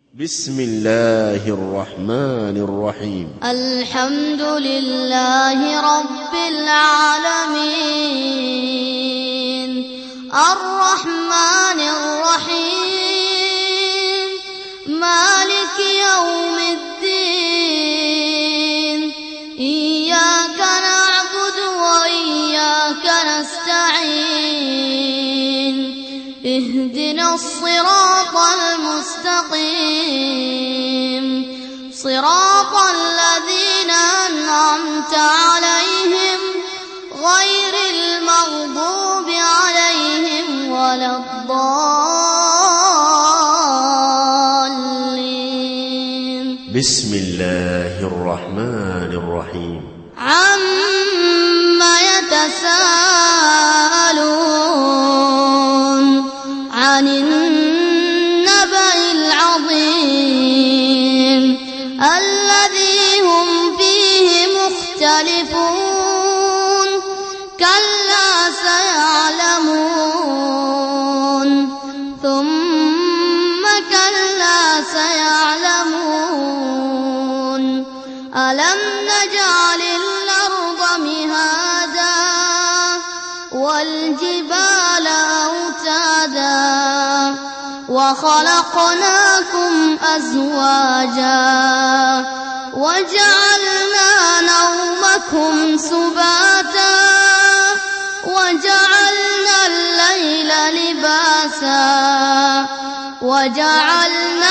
بسم الله الرحمن الرحيم الحمد لله رب العالمين الرحمن الرحيم مالك يوم الدين إياك نعبد وإياك نستعين اهدنا الصراط المستقيم صراط الذين أنعمت عليهم غير المغضوب عليهم ولا الضالين بسم الله الرحمن الرحيم عم يتساءلون عن النبأ العظيم الذي هم فيه مختلفون كلا سيعلمون ثم كلا سيعلمون ألم نجعل الأرض مهادا والجبال أوتادا وخلقناكم أزواجا وجعلنا نومكم سباتا وجعلنا الليل لباسا وجعلنا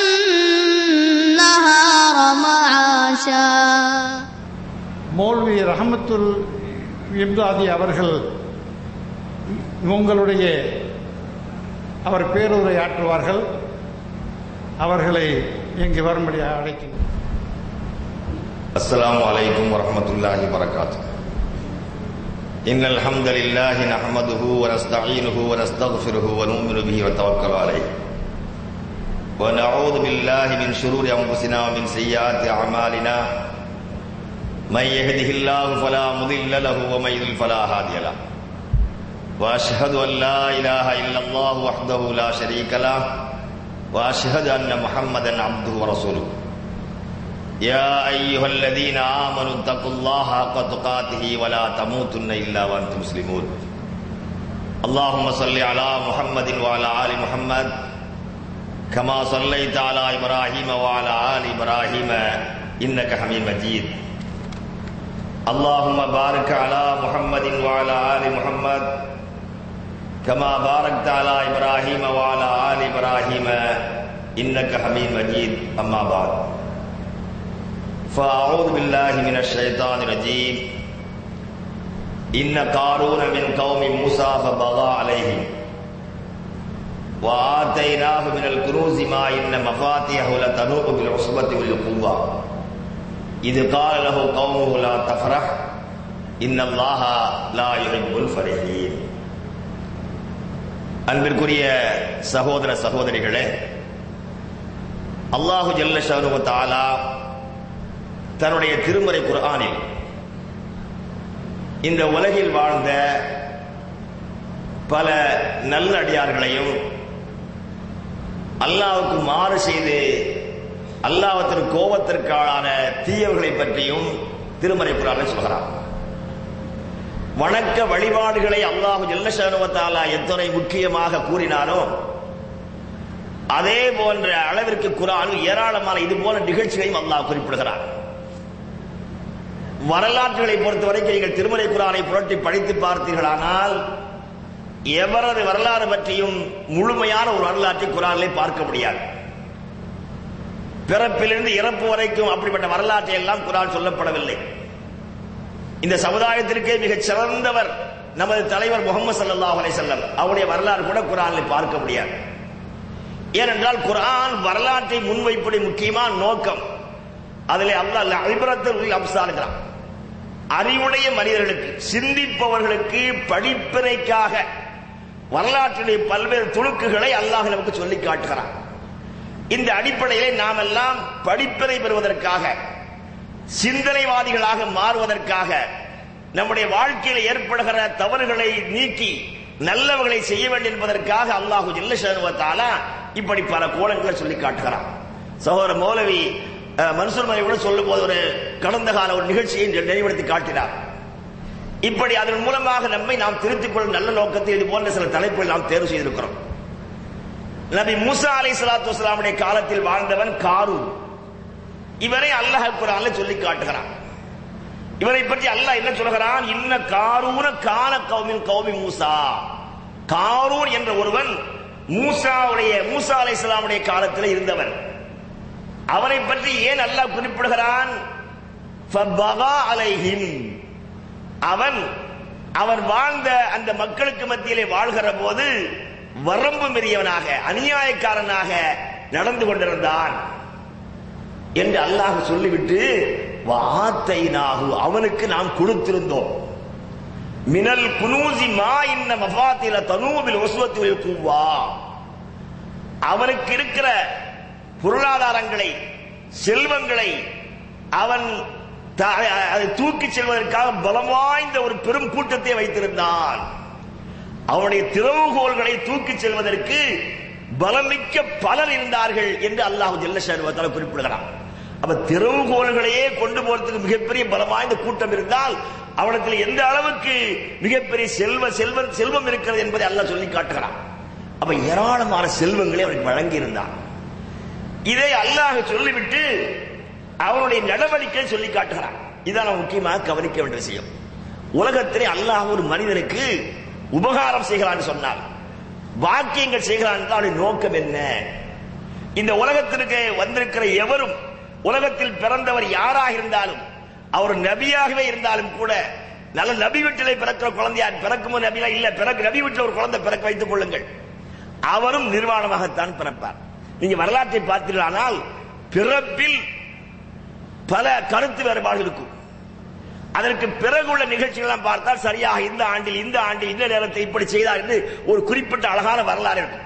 النهار معاشا மௌல்வி ரஹமத்துல் இம்தாதி அவர்கள் உங்களுடைய அவர் பேருரை ஆற்றுவார்கள் அவர்களை இங்கு வரும்படி அழைக்கின்றோம் السلام عليكم ورحمة الله وبركاته إن الحمد لله نحمده ونستعينه ونستغفره ونؤمن به ونتوكل عليه ونعوذ بالله من شرور أنفسنا ومن سيئات أعمالنا من يهده الله فلا مضل له ومن يضلل فلا هادي له وأشهد أن لا إله إلا الله وحده لا شريك له وأشهد أن محمدا عبده ورسوله يا أيها الذين آمنوا اتقوا الله حق تقاته ولا تموتن إلا وأنتم مسلمون اللهم صل على محمد وعلى آل محمد كما صليت على إبراهيم وعلى آل إبراهيم إنك حميد مجيد اللهم بارك على محمد وعلى آل محمد كما باركت على إبراهيم وعلى آل إبراهيم إنك حميد مجيد أما بعد فأعوذ بالله من الشيطان الرجيم إن قارون من قوم موسى فبغى عليهم وآتيناه من الكنوز ما إن مفاتيحه لتنوء بالعصبة والقوة إذ قال له قومه لا تفرح إن الله لا يحب الفرحين அன்பிற்குரிய சகோதர சகோதரிகளே அல்லாஹு ஜல்ல ஷானு தாலா தன்னுடைய திருமறை குர்ஆனில் இந்த உலகில் வாழ்ந்த பல நல்லடியார்களையும் அல்லாவுக்கு மாறு செய்து அல்லாஹத்தின் கோபத்திற்கு ஆளான தீயவர்களை பற்றியும் திருமறை குரானில் சொல்கிறார் வணக்க வழிபாடுகளை அல்லாஹு ஜல்லஷானுவத்தாலா எத்தனை முக்கியமாக கூறினாரோ அதே போன்ற அளவிற்கு குரான் ஏராளமான இது போல நிகழ்ச்சிகளையும் அல்லாஹ் குறிப்பிடுகிறார் வரலாற்றுகளை பொறுத்த வரைக்கும் நீங்கள் திருமலை குரானை புரட்டி படித்து பார்த்தீர்களானால் எவரது வரலாறு பற்றியும் முழுமையான ஒரு வரலாற்றை குரானிலே பார்க்க முடியாது பிறப்பிலிருந்து இறப்பு வரைக்கும் அப்படிப்பட்ட வரலாற்றை எல்லாம் குரான் சொல்லப்படவில்லை இந்த சமுதாயத்திற்கே மிகச் சிறந்தவர் நமது தலைவர் முகமது சல்லாஹ் அலைசல்லம் அவருடைய வரலாறு கூட குரானில் பார்க்க முடியாது ஏனென்றால் குரான் வரலாற்றை முன்வைப்பது முக்கியமான நோக்கம் அதில் அல்லாஹ் அபிபரத்தில் அம்சாலுகிறான் அறிவுடைய மனிதர்களுக்கு சிந்திப்பவர்களுக்கு படிப்பினைக்காக வரலாற்றுடைய பல்வேறு துணுக்குகளை அல்லாஹ் நமக்கு சொல்லி காட்டுகிறான் இந்த அடிப்படையிலே நாம் எல்லாம் படிப்பினை பெறுவதற்காக சிந்தனைவாதிகளாக மாறுவதற்காக நம்முடைய வாழ்க்கையில் ஏற்படுகிற தவறுகளை நீக்கி நல்லவர்களை செய்ய வேண்டும் என்பதற்காக அல்லாஹு ஜில்லஷானுவத்தால இப்படி பல கோலங்களை சொல்லி காட்டுகிறான் சகோதர மௌலவி அஹ், மன்சூர் மலை கூட சொல்லும் போது ஒரு கடந்த கால ஒரு நிகழ்ச்சியை நினைவுபடுத்தி காட்டினார் இப்படி அதன் மூலமாக நம்மை நாம் திருத்திக் கொள்ளும் நல்ல நோக்கத்தில் இது போன்ற சில தலைப்புகள் நாம் தேர்வு செய்திருக்கிறோம் நபி மூசா அலை சலாத்து வஸ்லாமுடைய காலத்தில் வாழ்ந்தவன் காரூன் இவரை அல்லாஹ் குரான்ல சொல்லி காட்டுகிறான் இவரை பற்றி அல்லாஹ் என்ன சொல்கிறான் இன்ன காரூன கான கௌமின் கௌமி மூசா காரூன் என்ற ஒருவன் மூசாவுடைய மூசா அலை இஸ்லாமுடைய காலத்தில் இருந்தவன் அவனை பற்றி ஏன் அல்லாஹ் குறிப்பிடுகிறான் ஃபபகா அலைஹிம் அவன் அவன் வாழ்ந்த அந்த மக்களுக்கு மத்தியிலே வாழ்கிற போது வரம்பு மீறியவனாக அநியாயக்காரனாக நடந்து கொண்டிருந்தான் என்று அல்லாஹ் சொல்லிவிட்டு வாத்தைனாகு அவனுக்கு நாம் கொடுத்திருந்தோம் மினல் குனூசி மா இன்ன மஃபாத்தில தனூபில் ஒசுவத்தில் கூவா அவனுக்கு இருக்கிற பொருளாதாரங்களை செல்வங்களை அவன் த- அதை தூக்கிச் செல்வதற்காக பலம் வாய்ந்த ஒரு பெரும் கூட்டத்தை வைத்திருந்தான் அவனுடைய திறவுகோள்களை தூக்கிச் செல்வதற்கு பலமிக்க பலர் இருந்தார்கள் என்று அல்லாஹ் ஜெல்லஷான் குறிப்பிடுகிறான் அப்ப திறவுகோள்களையே கொண்டு போறதுக்கு மிகப்பெரிய பலம் வாய்ந்த கூட்டம் இருந்தால் அவனத்தில் எந்த அளவுக்கு மிகப்பெரிய செல்வ செல்வம் செல்வம் இருக்கிறது என்பதை அல்லாஹ் சொல்லி காட்டுகிறான் அப்ப ஏராளமான செல்வங்களை அவனுக்கு வழங்கி இருந்தான் இதை அல்லாஹ் சொல்லிவிட்டு அவனுடைய நடவடிக்கை சொல்லி காட்டுகிறான் இதான் நாம் முக்கியமாக கவனிக்க வேண்டிய விஷயம் உலகத்திலே அல்லாஹ் ஒரு மனிதனுக்கு உபகாரம் செய்கிறான் சொன்னால் வாக்கியங்கள் செய்கிறான் என்றால் அவனுடைய நோக்கம் என்ன இந்த உலகத்திற்கு வந்திருக்கிற எவரும் உலகத்தில் பிறந்தவர் யாராக இருந்தாலும் அவர் நபியாகவே இருந்தாலும் கூட நல்ல நபி வீட்டிலே பிறக்கிற குழந்தையா பிறக்கும் போது நபியா இல்ல பிறகு நபி வீட்டில் ஒரு குழந்தை பிறக்க வைத்துக் கொள்ளுங்கள் அவரும் நிர்வாணமாகத்தான் பிறப்பார் நீங்க வரலாற்றை பார்த்தீர்களானால் பிறப்பில் பல கருத்து வேறுபாடு இருக்கும் அதற்கு பிறகு உள்ள நிகழ்ச்சிகள் பார்த்தால் சரியாக இந்த ஆண்டில் இந்த ஆண்டில் இந்த நேரத்தை இப்படி செய்தார் என்று ஒரு குறிப்பிட்ட அழகான வரலாறு இருக்கும்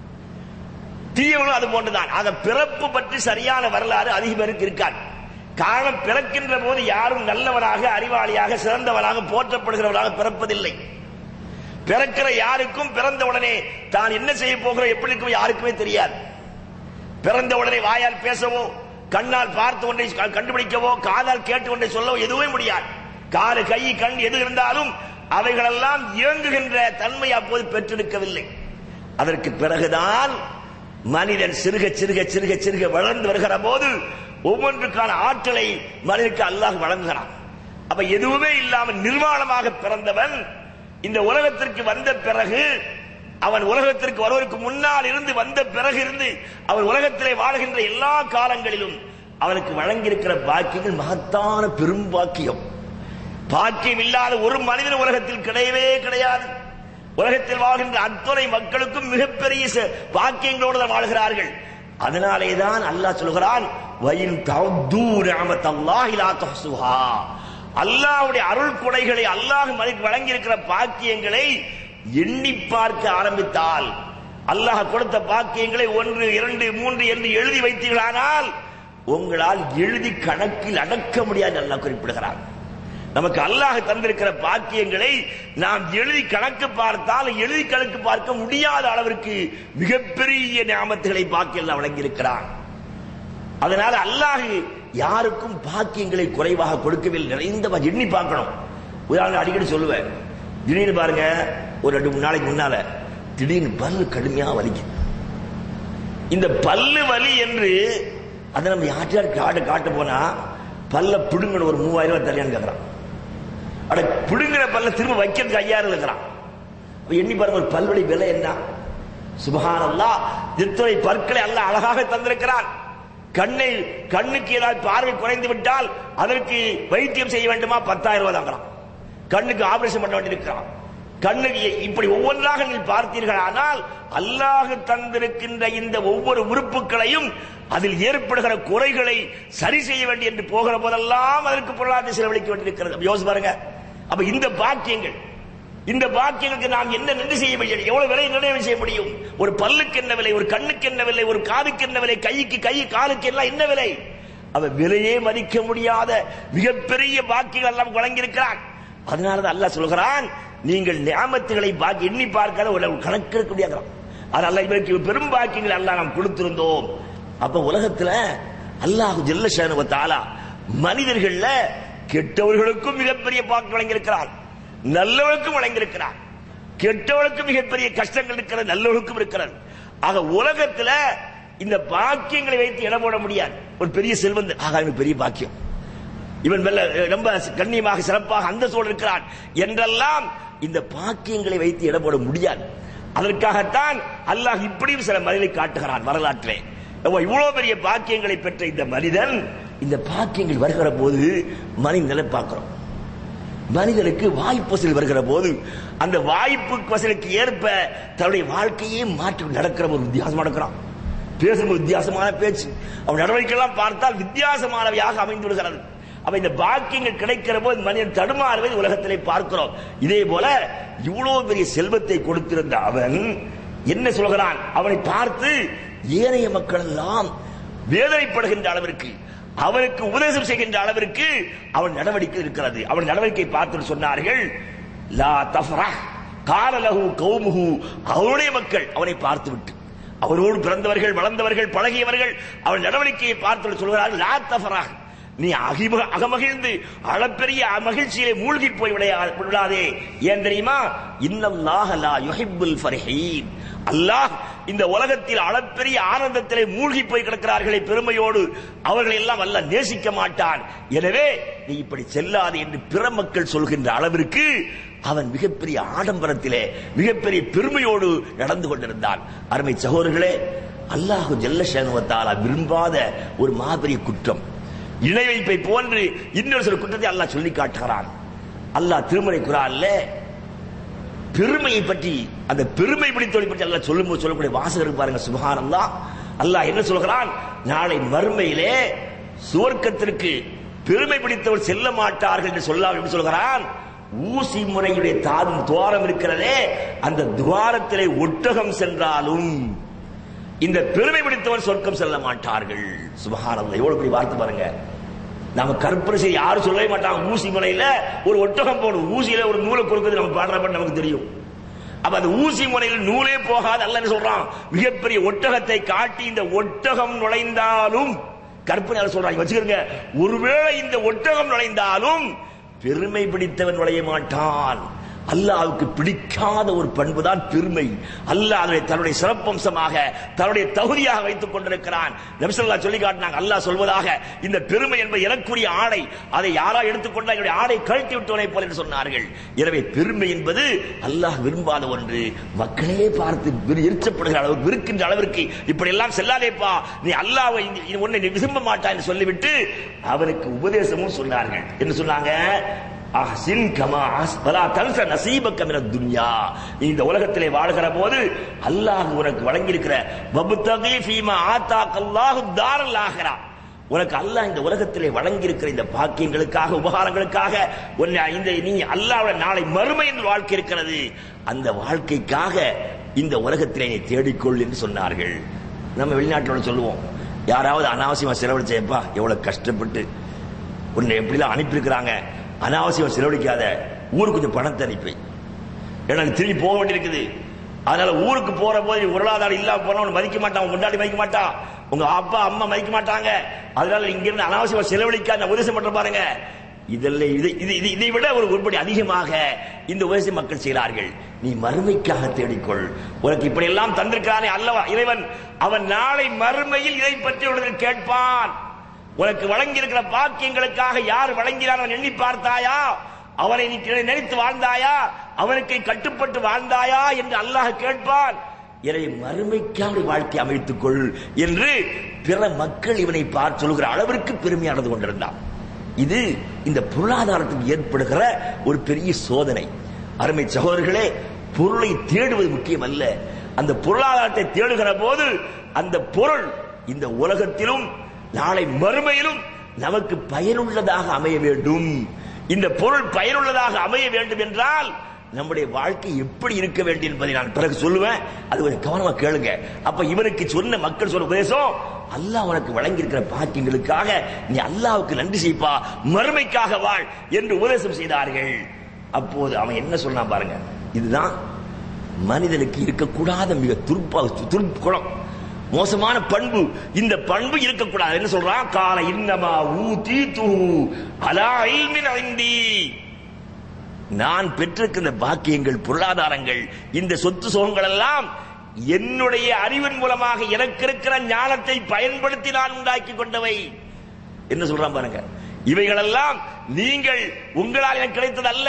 தீயவனும் அது போன்றுதான் அந்த பிறப்பு பற்றி சரியான வரலாறு அதிக பேருக்கு இருக்காது காரணம் பிறக்கின்ற போது யாரும் நல்லவனாக அறிவாளியாக சிறந்தவனாக போற்றப்படுகிறவராக பிறப்பதில்லை பிறக்கிற யாருக்கும் பிறந்த உடனே தான் என்ன செய்ய போகிறோம் எப்படி இருக்கும் யாருக்குமே தெரியாது பிறந்த உடனே வாயால் பேசவோ கண்ணால் பார்த்து ஒன்றை க- கண்டுபிடிக்கவோ காதால் கேட்டு ஒன்றை சொல்லவோ எதுவுமே முடியாது காலு கை கண் எது இருந்தாலும் அவைகளெல்லாம் இயங்குகின்ற தன்மை அப்போது பெற்றிருக்கவில்லை அதற்கு பிறகுதான் மனிதன் சிறுக சிறுக சிறுக சிறுக வளர்ந்து வருகிற போது ஒவ்வொன்றுக்கான ஆற்றலை மனிதனுக்கு அல்லாஹ் வழங்குகிறான் அப்ப எதுவுமே இல்லாமல் நிர்வாணமாக பிறந்தவன் இந்த உலகத்திற்கு வந்த பிறகு அவன் உலகத்திற்கு வருவதற்கு முன்னால் இருந்து வந்த பிறகு இருந்து அவன் உலகத்திலே வாழ்கின்ற எல்லா காலங்களிலும் அவனுக்கு வழங்கியிருக்கிற பாக்கியங்கள் மகத்தான பெரும் பாக்கியம் பாக்கியம் இல்லாத ஒரு மனிதன் உலகத்தில் கிடையவே கிடையாது உலகத்தில் வாழ்கின்ற அத்துணை மக்களுக்கும் மிகப்பெரிய ச- பாக்கியங்களோடு தான் வாழ்கிறார்கள் அதனாலே தான் அல்லாஹ் சொல்கிறான் வயின் தவ்தூ நிஅமத்தல்லாஹி லா துஹ்சுஹா அல்லாஹ்வுடைய அருள் கொடைகளை அல்லாஹ் மனிதனுக்கு வழங்கி இருக்கிற பாக்கியங்களை எண்ணி பார்க்க ஆரம்பித்தால் அல்லாஹ் கொடுத்த பாக்கியங்களை ஒன்று இரண்டு மூன்று என்று எழுதி வைத்தீர்களானால் உங்களால் எழுதி கணக்கில் அடக்க முடியாது அல்லாஹ் குறிப்பிடுகிறான் நமக்கு அல்லாஹ் தந்திருக்கிற பாக்கியங்களை நாம் எழுதி கணக்கு பார்த்தால் எழுதி கணக்கு பார்க்க முடியாத அளவிற்கு மிகப்பெரிய ஞாபகத்துகளை பாக்கியம் வழங்கியிருக்கிறான் அதனால அல்லாஹ் யாருக்கும் பாக்கியங்களை குறைவாக கொடுக்கவில்லை நிறைந்த பா- எண்ணி பார்க்கணும் உதாரணம் அடிக்கடி சொல்லுவேன் திடீர்னு பாருங்க ஒரு ரெண்டு மூணு நாளைக்கு முன்னால திடீர்னு பல்லு கடுமையா வலிக்கு இந்த பல்லு வலி என்று அதை நம்ம யார்ட்டையார் காட்ட காட்ட போனா பல்ல பிடுங்கணும் ஒரு மூவாயிரம் ரூபாய் தனியான்னு கேட்கறான் அட பிடுங்கிற பல்ல திரும்ப வைக்கிறதுக்கு ஐயாயிரம் இருக்கிறான் அப்ப எண்ணி பாருங்க ஒரு பல்வழி விலை என்ன சுபஹானல்லாஹ் இத்துணை பற்களை அல்லாஹ் அழகாக தந்திருக்கிறான் கண்ணை கண்ணுக்கு ஏதாவது பார்வை குறைந்து விட்டால் அதற்கு வைத்தியம் செய்ய வேண்டுமா பத்தாயிரம் ரூபாய் தாங்கிறான் கண்ணுக்கு ஆபரேஷன் பண்ண வேண்டியிருக்கிறான் கண்ணுக்கு இப்படி ஒவ்வொன்றாக நீங்கள் பார்த்தீர்கள் ஆனால் அல்லாஹ் தந்திருக்கின்ற இந்த ஒவ்வொரு உறுப்புகளையும் அதில் ஏற்படுகிற குறைகளை சரி செய்ய வேண்டி என்று போகிற போதெல்லாம் அதற்கு பொருளாதார செலவழிக்க வேண்டியிருக்கிறது அப்ப யோசிச்சு பாருங்க அப்ப இந்த பாக்கியங்கள் இந்த பாக்கியங்களுக்கு நாம் என்ன நன்றி செய்ய முடியும் எவ்வளவு விலை நிர்ணயம் செய்ய முடியும் ஒரு பல்லுக்கு என்ன விலை ஒரு கண்ணுக்கு என்ன விலை ஒரு காதுக்கு என்ன விலை கைக்கு கை காலுக்கு எல்லாம் என்ன விலை அவ விலையே மதிக்க முடியாத மிகப்பெரிய பாக்கியங்கள் எல்லாம் வழங்கியிருக்கிறான் அதனாலதான் அல்லாஹ் சொல்கிறான் நீங்கள் நியாமத்துகளை பாக்கி எண்ணி பார்க்காத ஒரு கணக்கெடுக்க முடியாது அதனால இவருக்கு பெரும் பாக்கியங்கள் அல்லாஹ் நாம் கொடுத்திருந்தோம் அப்ப உலகத்துல அல்லாஹ் ஜெல்ல தாலா மனிதர்கள்ல கெட்டவர்களுக்கும் மிகப்பெரிய பாக்கு வழங்கியிருக்கிறார் நல்லவர்களுக்கும் வழங்கியிருக்கிறார் கெட்டவர்களுக்கும் மிகப்பெரிய கஷ்டங்கள் இருக்கிறது நல்லவர்களுக்கும் இருக்கிறது ஆக உலகத்துல இந்த பாக்கியங்களை வைத்து இடம் போட முடியாது ஒரு பெரிய செல்வந்தன் ஆக இவனுக்கு பெரிய பாக்கியம் இவன் மெல்ல ரொம்ப கண்ணியமாக சிறப்பாக அந்த சூழல் இருக்கிறான் என்றெல்லாம் இந்த பாக்கியங்களை வைத்து இடம் போட முடியாது அதற்காகத்தான் அல்லாஹ் இப்படியும் சில மனிதனை காட்டுகிறான் வரலாற்றிலே அப்ப இவ்வளவு பெரிய பாக்கியங்களை பெற்ற இந்த மனிதன் இந்த பாக்கியங்கள் வருகிற போது மனிதனை பார்க்கிறோம் மனிதனுக்கு வாய்ப்பு வசதி வருகிற போது அந்த வாய்ப்பு வசதிக்கு ஏற்ப தன்னுடைய வாழ்க்கையே மாற்றி நடக்கிற ஒரு வித்தியாசம் நடக்கிறான் பேசும் வித்தியாசமான பேச்சு அவன் நடவடிக்கையெல்லாம் பார்த்தால் வித்தியாசமானவையாக அமைந்து விடுகிறது அப்ப இந்த பாக்கியங்கள் கிடைக்கிற போது மனிதன் தடுமாறுவதை உலகத்திலே பார்க்கிறோம் இதே போல இவ்வளவு பெரிய செல்வத்தை கொடுத்திருந்த அவன் என்ன சொல்கிறான் அவனை பார்த்து ஏனைய மக்கள் எல்லாம் வேதனைப்படுகின்ற அளவிற்கு அவனுக்கு உபதேசம் செய்கின்ற அளவிற்கு அவன் நடவடிக்கை இருக்கிறது அவன் நடவடிக்கை பார்த்து சொன்னார்கள் லா தஃப்ரஹ் கால லஹு கௌமுஹு அவனுடைய மக்கள் அவனை பார்த்து விட்டு அவரோடு பிறந்தவர்கள் வளர்ந்தவர்கள் பழகியவர்கள் அவன் நடவடிக்கையை பார்த்து சொல்கிறார்கள் லா தஃப்ரஹ் நீ அகிம அகமகிழ்ந்து அளப்பெரிய மகிழ்ச்சியிலே மூழ்கி போய் விளையா- விடாதே ஏன் தெரியுமா இன்னல்லாஹ லா யுஹிப்புல் ஃபரிஹீன் அல்லாஹ் இந்த உலகத்தில் அளப்பெரிய ஆனந்தத்திலே மூழ்கி போய் கிடக்கிறார்களே பெருமையோடு அவர்கள் எல்லாம் அல்லாஹ் நேசிக்க மாட்டான் எனவே நீ இப்படி செல்லாதே என்று பிற மக்கள் சொல்கின்ற அளவிற்கு அவன் மிகப்பெரிய ஆடம்பரத்திலே மிகப்பெரிய பெருமையோடு நடந்து கொண்டிருந்தான் அருமை சகோதரர்களே அல்லாஹு ஜல்லஷானுவத்தாலா விரும்பாத ஒரு மாபெரிய குற்றம் இணை வைப்பை போன்று இன்னொரு சில குற்றத்தை அல்லாஹ் சொல்லி காட்டுகிறான் அல்லாஹ் திருமறை குரான்ல பெருமையை பற்றி அந்த பெருமை பிடித்தோலை பற்றி அல்லாஹ் சொல்லும்போது சொல்லக்கூடிய வாசகர் பாருங்க சுபஹானல்லா அல்லாஹ் என்ன சொல்கிறான் நாளை மறுமையிலே சுவர்க்கத்திற்கு பெருமை பிடித்தவர் செல்ல மாட்டார்கள் என்று சொல்லாமல் எப்படி சொல்கிறான் ஊசி முறையுடைய தாதும் துவாரம் இருக்கிறதே அந்த துவாரத்திலே ஒட்டகம் சென்றாலும் இந்த பெருமை பிடித்தவர் சொர்க்கம் செல்ல மாட்டார்கள் சுபஹானல்லாஹ் எவ்வளவு பெரிய வார்த்தை பாருங்க நாம கற்பனை செய்ய யாரும் சொல்லவே மாட்டாங்க ஊசி முனையில ஒரு ஒட்டகம் போடும் ஊசியில ஒரு நூலை கொடுக்குறது நம்ம பாடுறப்ப நமக்கு தெரியும் அப்ப அந்த ஊசி முனையில் நூலே போகாது அல்ல என்ன சொல்றான் மிகப்பெரிய ஒட்டகத்தை காட்டி இந்த ஒட்டகம் நுழைந்தாலும் கற்பனை சொல்றாங்க வச்சுக்கிறங்க ஒருவேளை இந்த ஒட்டகம் நுழைந்தாலும் பெருமை பிடித்தவன் நுழைய மாட்டான் அல்லாஹ்வுக்கு பிடிக்காத ஒரு பண்பு தான் பெருமை அல்லாஹ் அதை தன்னுடைய சிறப்பம்சமாக தன்னுடைய தகுதியாக வைத்துக் கொண்டிருக்கிறான் நபிசல்லா சொல்லி காட்டினாங்க அல்லாஹ் சொல்வதாக இந்த பெருமை என்பது எனக்குரிய ஆடை அதை யாரா எடுத்துக்கொண்டா என்னுடைய ஆடை கழட்டி விட்டவனை போல என்று சொன்னார்கள் எனவே பெருமை என்பது அல்லாஹ் விரும்பாத ஒன்று மக்களே பார்த்து விரு- எரிச்சப்படுகிற அளவுக்கு விருக்கின்ற அளவிற்கு இப்படி எல்லாம் செல்லாதேப்பா நீ அல்லாஹ்வை இந்த- இது ஒன்றை நீ விரும்ப மாட்டாய் என்று சொல்லிவிட்டு அவனுக்கு உபதேசமும் சொன்னார்கள் என்ன சொன்னாங்க அஹ்சின் கமா அஹ் வலா தன்ச நசீபக்க மினத் துன்யா நீ இந்த உலகத்திலே வாழ்கிற போது அல்லாஹ் உனக்கு வழங்கியிருக்கிற வபுத்தகி ஃபீமா ஆத்தாக் அல்லாஹு தாரல் ஆகிறா உனக்கு அல்லாஹ் இந்த உலகத்திலே வழங்கியிருக்கிற இந்த பாக்கியங்களுக்காக உபகாரங்களுக்காக உன்னை இந்த நீ அல்லாஹ்வுடைய நாளை மறுமை என்று வாழ்க்கை இருக்கிறது அந்த வாழ்க்கைக்காக இந்த உலகத்திலே நீ தேடிக்கொள் என்று சொன்னார்கள் நம்ம வெளிநாட்டோட சொல்லுவோம் யாராவது அனாவசியமா செலவழிச்சேப்பா எவ்வளவு கஷ்டப்பட்டு உன்னை எப்படிலாம் அனுப்பியிருக்கிறாங்க அனாவசியம் செலவழிக்காத ஊருக்கு கொஞ்சம் பணத்தை அனுப்பி எனக்கு திரும்பி போக வேண்டியிருக்குது அதனால ஊருக்கு போற போது பொருளாதாரம் இல்லாம போனா உன்னை மதிக்க மாட்டான் உன் கொண்டாடி மதிக்க மாட்டான் உங்க அப்பா அம்மா மதிக்க மாட்டாங்க அதனால இங்க இருந்து அனாவசியமா செலவழிக்காத உதவி பண்ற பாருங்க இதெல்லாம் இது இது இது- இதை விட ஒரு ஒருபடி அதிகமாக இந்த உபதேச மக்கள் செய்கிறார்கள் நீ மறுமைக்காக தேடிக்கொள் உனக்கு இப்படி எல்லாம் தந்திருக்கிறானே அல்லவா இறைவன் அவன் நாளை மறுமையில் இதை பற்றி உனக்கு கேட்பான் உனக்கு வழங்கி இருக்கிற பாக்கியங்களுக்காக யார் வழங்கினார் அவன் எண்ணி பார்த்தாயா அவனை நீ நினைத்து வாழ்ந்தாயா அவனுக்கு கட்டுப்பட்டு வாழ்ந்தாயா என்று அல்லாஹ் கேட்பான் எனவே மறுமைக்கான வாழ்க்கை அமைத்துக் கொள் என்று பிற மக்கள் இவனை பார்த்து சொல்கிற அளவிற்கு பெருமையானது கொண்டிருந்தான் இது இந்த பொருளாதாரத்துக்கு ஏற்படுகிற ஒரு பெரிய சோதனை அருமை சகோதரர்களே பொருளை தேடுவது முக்கியம் அல்ல அந்த பொருளாதாரத்தை தேடுகிற போது அந்த பொருள் இந்த உலகத்திலும் நாளை மறுமையிலும் நமக்கு பயனுள்ளதாக அமைய வேண்டும் இந்த பொருள் பயனுள்ளதாக அமைய வேண்டும் என்றால் நம்முடைய வாழ்க்கை எப்படி இருக்க வேண்டும் என்பதை நான் பிறகு சொல்லுவேன் அது கொஞ்சம் கவனமா கேளுங்க அப்ப இவனுக்கு சொன்ன மக்கள் சொன்ன உபதேசம் அல்லாஹ் உனக்கு வழங்கி இருக்கிற பாக்கியங்களுக்காக நீ அல்லாஹ்வுக்கு நன்றி செய்ப்பா மறுமைக்காக வாழ் என்று உபதேசம் செய்தார்கள் அப்போது அவன் என்ன சொன்னான் பாருங்க இதுதான் மனிதனுக்கு இருக்கக்கூடாத மிக துருப்பா துருக்குணம் மோசமான பண்பு இந்த பண்பு இருக்கக்கூடாது என்ன சொல்றான் கால இன்னமா ஊதி தூ அலா இல்மின் ஐந்தி நான் பெற்றிருக்கின்ற பாக்கியங்கள் பொருளாதாரங்கள் இந்த சொத்து சுகங்கள் எல்லாம் என்னுடைய அறிவின் மூலமாக எனக்கு இருக்கிற ஞானத்தை பயன்படுத்தி நான் உண்டாக்கி கொண்டவை என்ன சொல்றான் பாருங்க இவைகளெல்லாம் நீங்கள் உங்களால் எனக்கு கிடைத்தது அல்ல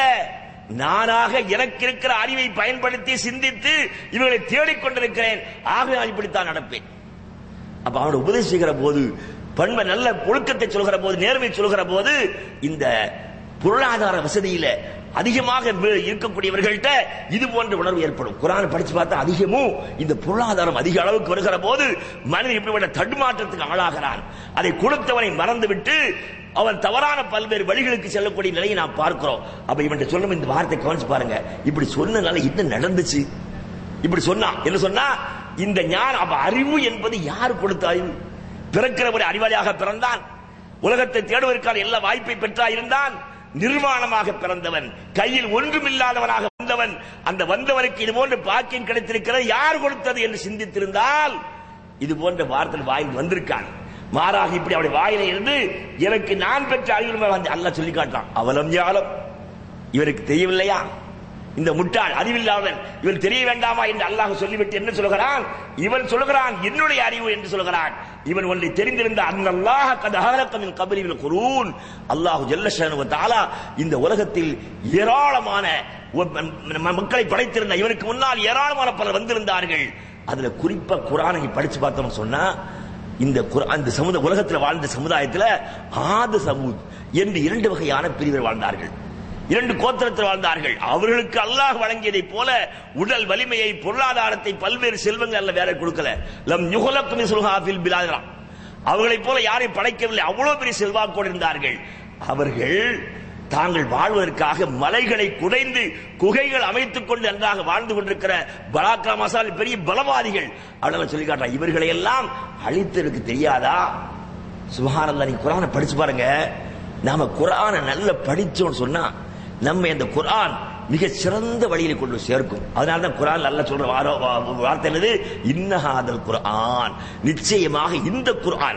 நானாக எனக்கு இருக்கிற அறிவை பயன்படுத்தி சிந்தித்து இவர்களை தேடிக் கொண்டிருக்கிறேன் ஆக நான் இப்படித்தான் நடப்பேன் அப்ப அவனை உபதேசிக்கிற போது பண்பை நல்ல ஒழுக்கத்தை சொல்கிற போது நேர்மை சொல்கிற போது இந்த பொருளாதார வசதியில அதிகமாக வி- இருக்கக்கூடியவர்கள்ட்ட இது போன்ற உணர்வு ஏற்படும் குரானை படிச்சு பார்த்தா அதிகமும் இந்த பொருளாதாரம் அதிக அளவுக்கு வருகிற போது மனிதன் இப்படிப்பட்ட தடுமாற்றத்துக்கு ஆளாகிறான் அதை கொடுத்தவனை மறந்துவிட்டு அவன் தவறான பல்வேறு வழிகளுக்கு செல்லக்கூடிய நிலையை நாம் பார்க்கிறோம் அப்ப இவன் சொல்லும் இந்த வார்த்தை கவனிச்சு பாருங்க இப்படி சொன்னனால என்ன நடந்துச்சு இப்படி சொன்னா என்ன சொன்னா இந்த ஞானம் அப்ப அறிவு என்பது யார் கொடுத்த அறிவு பிறக்கிறவரை அறிவாளியாக பிறந்தான் உலகத்தை தேடுவதற்கான எல்லா வாய்ப்பை பெற்றாயிருந்தான் நிர்வாணமாக பிறந்தவன் கையில் ஒன்றுமில்லாதவனாக வந்தவன் அந்த வந்தவனுக்கு இது போன்ற பாக்கியம் கிடைத்திருக்கிறது யார் கொடுத்தது என்று சிந்தித்திருந்தால் இது போன்ற வார்த்தை வாயில் வந்திருக்கான் மாறாக இப்படி அவருடைய வாயில இருந்து எனக்கு நான் பெற்ற அறிவு வந்து அல்லாஹ் சொல்லி காட்டான் அவலம் ஞாலம் இவருக்கு தெரியவில்லையா இந்த முட்டாள் அறிவில்லாதவன் இவன் தெரிய வேண்டாமா என்று அல்லாஹ் சொல்லிவிட்டு என்ன சொல்கிறான் இவன் சொல்கிறான் என்னுடைய அறிவு என்று சொல்கிறான் இவன் ஒன்றை தெரிந்திருந்த அன்னல்லாஹ கத் அஹலக மின் கபலில் குரூன் அல்லாஹ் ஜல்லஷானு வ தஆலா இந்த உலகத்தில் ஏராளமான ஒ- ம- ம- மக்களை படைத்திருந்த இவனுக்கு முன்னால் ஏராளமான பலர் வந்திருந்தார்கள் அதுல குறிப்பா குரானை படிச்சு பார்த்தோம்னு சொன்னா இந்த குர்ஆன் இந்த சமுதாய உலகத்தில் வாழ்ந்த சமுதாயத்தில் ஆது சமூத் என்று இரண்டு வகையான பிரிவர் வாழ்ந்தார்கள் இரண்டு கோத்திரத்தில் வாழ்ந்தார்கள் அவர்களுக்கு அல்லாஹ் வழங்கியதைப் போல உடல் வலிமையை பொருளாதாரத்தை பல்வேறு செல்வங்கள் அல்ல வேற கொடுக்கல லம் யுகலக் மிஸ்லுஹா ஃபில் பிலாதா அவர்களைப் போல யாரையும் படைக்கவில்லை அவ்வளவு பெரிய செல்வாக்கோடு இருந்தார்கள் அவர்கள் தாங்கள் வாழ்வதற்காக மலைகளை குடைந்து குகைகள் அமைத்துக் கொண்டு நன்றாக வாழ்ந்து கொண்டிருக்கிற பலாக்கா மசால் பெரிய பலவாதிகள் அதனால சொல்லி காட்டுறான் இவர்களை எல்லாம் அழித்ததற்கு தெரியாதா சுபஹானல்லாஹ் நீங்க குரானை படிச்சு பாருங்க நாம குரானை நல்ல படிச்சோம்னு சொன்னா நம்ம இந்த குரான் மிக சிறந்த வழியில கொண்டு சேர்க்கும் அதனால தான் குரான் நல்லா சொல்ற வாரோ- வா- வார்த்தை என்னது இன்னஹாதல் குர்ஆன் நிச்சயமாக இந்த குர்ஆன்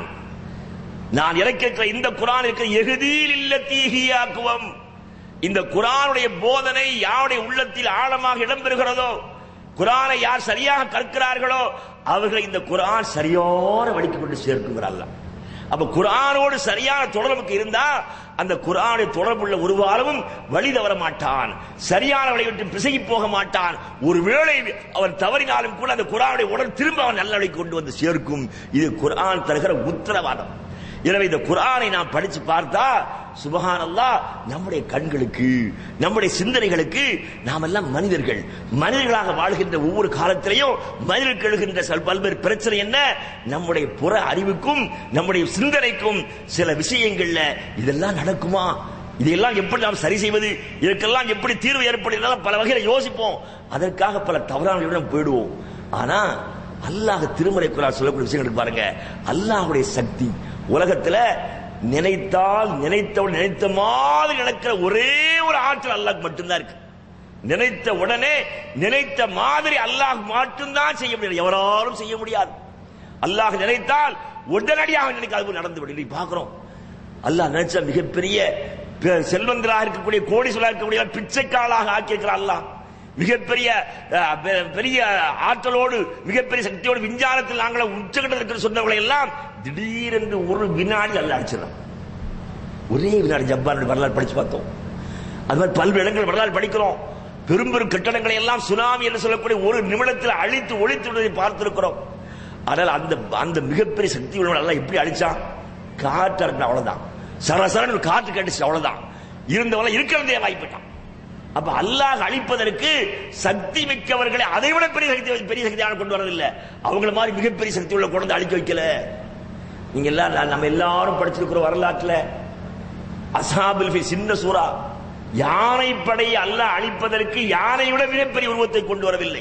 நான் இறக்கிற இந்த குரான் இருக்கிற எகுதியில் இல்ல தீகியாக்குவம் இந்த குரானுடைய போதனை யாருடைய உள்ளத்தில் ஆழமாக இடம்பெறுகிறதோ குரானை யார் சரியாக கற்கிறார்களோ அவர்களை இந்த குரான் சரியான வழிக்கு கொண்டு சேர்க்குங்கிறார் அப்ப குரானோடு சரியான தொடர்புக்கு இருந்தா அந்த குரானுடைய தொடர்புள்ள ஒரு வாரமும் வழி தவற மாட்டான் சரியான வழி விட்டு பிசகி போக மாட்டான் ஒருவேளை அவன் தவறினாலும் கூட அந்த குரானுடைய உடல் திரும்ப அவன் நல்ல வழிக்கு கொண்டு வந்து சேர்க்கும் இது குரான் தருகிற உத்தரவாதம் எனவே இந்த குரானை நாம் படிச்சு பார்த்தா சுபஹானல்லாஹ் நம்முடைய கண்களுக்கு நம்முடைய சிந்தனைகளுக்கு நாம் எல்லாம் மனிதர்கள் மனிதர்களாக வாழ்கின்ற ஒவ்வொரு காலத்திலையும் மனிதர்களுக்கு எழுகின்ற சல்- பல்வேறு பிரச்சனை என்ன நம்முடைய புற அறிவுக்கும் நம்முடைய சிந்தனைக்கும் சில விஷயங்கள்ல இதெல்லாம் நடக்குமா இதையெல்லாம் எப்படி நாம் சரி செய்வது இதற்கெல்லாம் எப்படி தீர்வு ஏற்படுகிறதா பல வகையில யோசிப்போம் அதற்காக பல தவறான வழியிடம் போயிடுவோம் ஆனா அல்லாஹ் திருமறை குரான் சொல்லக்கூடிய விஷயங்கள் பாருங்க அல்லாஹ்வுடைய சக்தி உலகத்துல நினைத்தால் நினைத்தவன் நினைத்த மாதிரி நடக்கிற ஒரே ஒரு ஆற்றல் அல்லாஹ் மட்டும்தான் இருக்கு நினைத்த உடனே நினைத்த மாதிரி அல்லாஹ் மட்டும்தான் செய்ய முடியாது எவராலும் செய்ய முடியாது அல்லாஹ் நினைத்தால் உடனடியாக நினைக்காது நடந்து விடும் இன்னைக்கு பார்க்கிறோம் அல்லாஹ் நினைச்ச மிகப்பெரிய பெ- செல்வந்தராக இருக்கக்கூடிய கோடீஸ்வரராக இருக்கக்கூடிய பிச்சைக்காலாக ஆக்கியிருக்கிறார் அல்லாஹ் மிகப்பெரிய அஹ், பெ- பெரிய ஆற்றலோடு மிகப்பெரிய சக்தியோடு விஞ்ஞானத்தில் நாங்கள உச்சகட்டத்தில் இருக்கிற சொன்னவர்களை எல்லாம் திடீரென்று ஒரு வினாடி அல்ல அடிச்சிடலாம் ஒரே வினாடி ஜப்பானுடைய வரலாறு படிச்சு பார்த்தோம் அது மாதிரி பல்வேறு இடங்கள் வரலாறு படிக்கிறோம் பெரும் பெரும் கட்டடங்களை எல்லாம் சுனாமி என்று சொல்லக்கூடிய ஒரு நிமிடத்தில் அழித்து ஒழித்து விடுவதை பார்த்திருக்கிறோம் ஆனால் அந்த அந்த மிகப்பெரிய சக்தி உள்ளவன் எல்லாம் எப்படி அழிச்சான் காற்று அரட்டின அவ்வளவுதான் சரசரன்னு ஒரு காற்று கடிச்சு அவ்வளவுதான் இருந்தவள இருக்கிறதே வாய்ப்பிட்டான் அப்ப அல்லாஹ் அழிப்பதற்கு சக்தி மிக்கவர்களை அதை விட பெரிய சக்தி பெரிய சக்தியான கொண்டு வரதில்லை அவங்கள மாதிரி மிகப்பெரிய சக்தி உள்ள கொண்டு வந்து அழிக்க வைக்கல நீங்க எல்லாம் நம்ம எல்லாரும் படிச்சிருக்கிற வரலாற்றுல அசாபில் ஃபி சின்ன சூரா யானை படையை அல்லாஹ் அழிப்பதற்கு யானையோட மிகப்பெரிய உருவத்தை கொண்டு வரவில்லை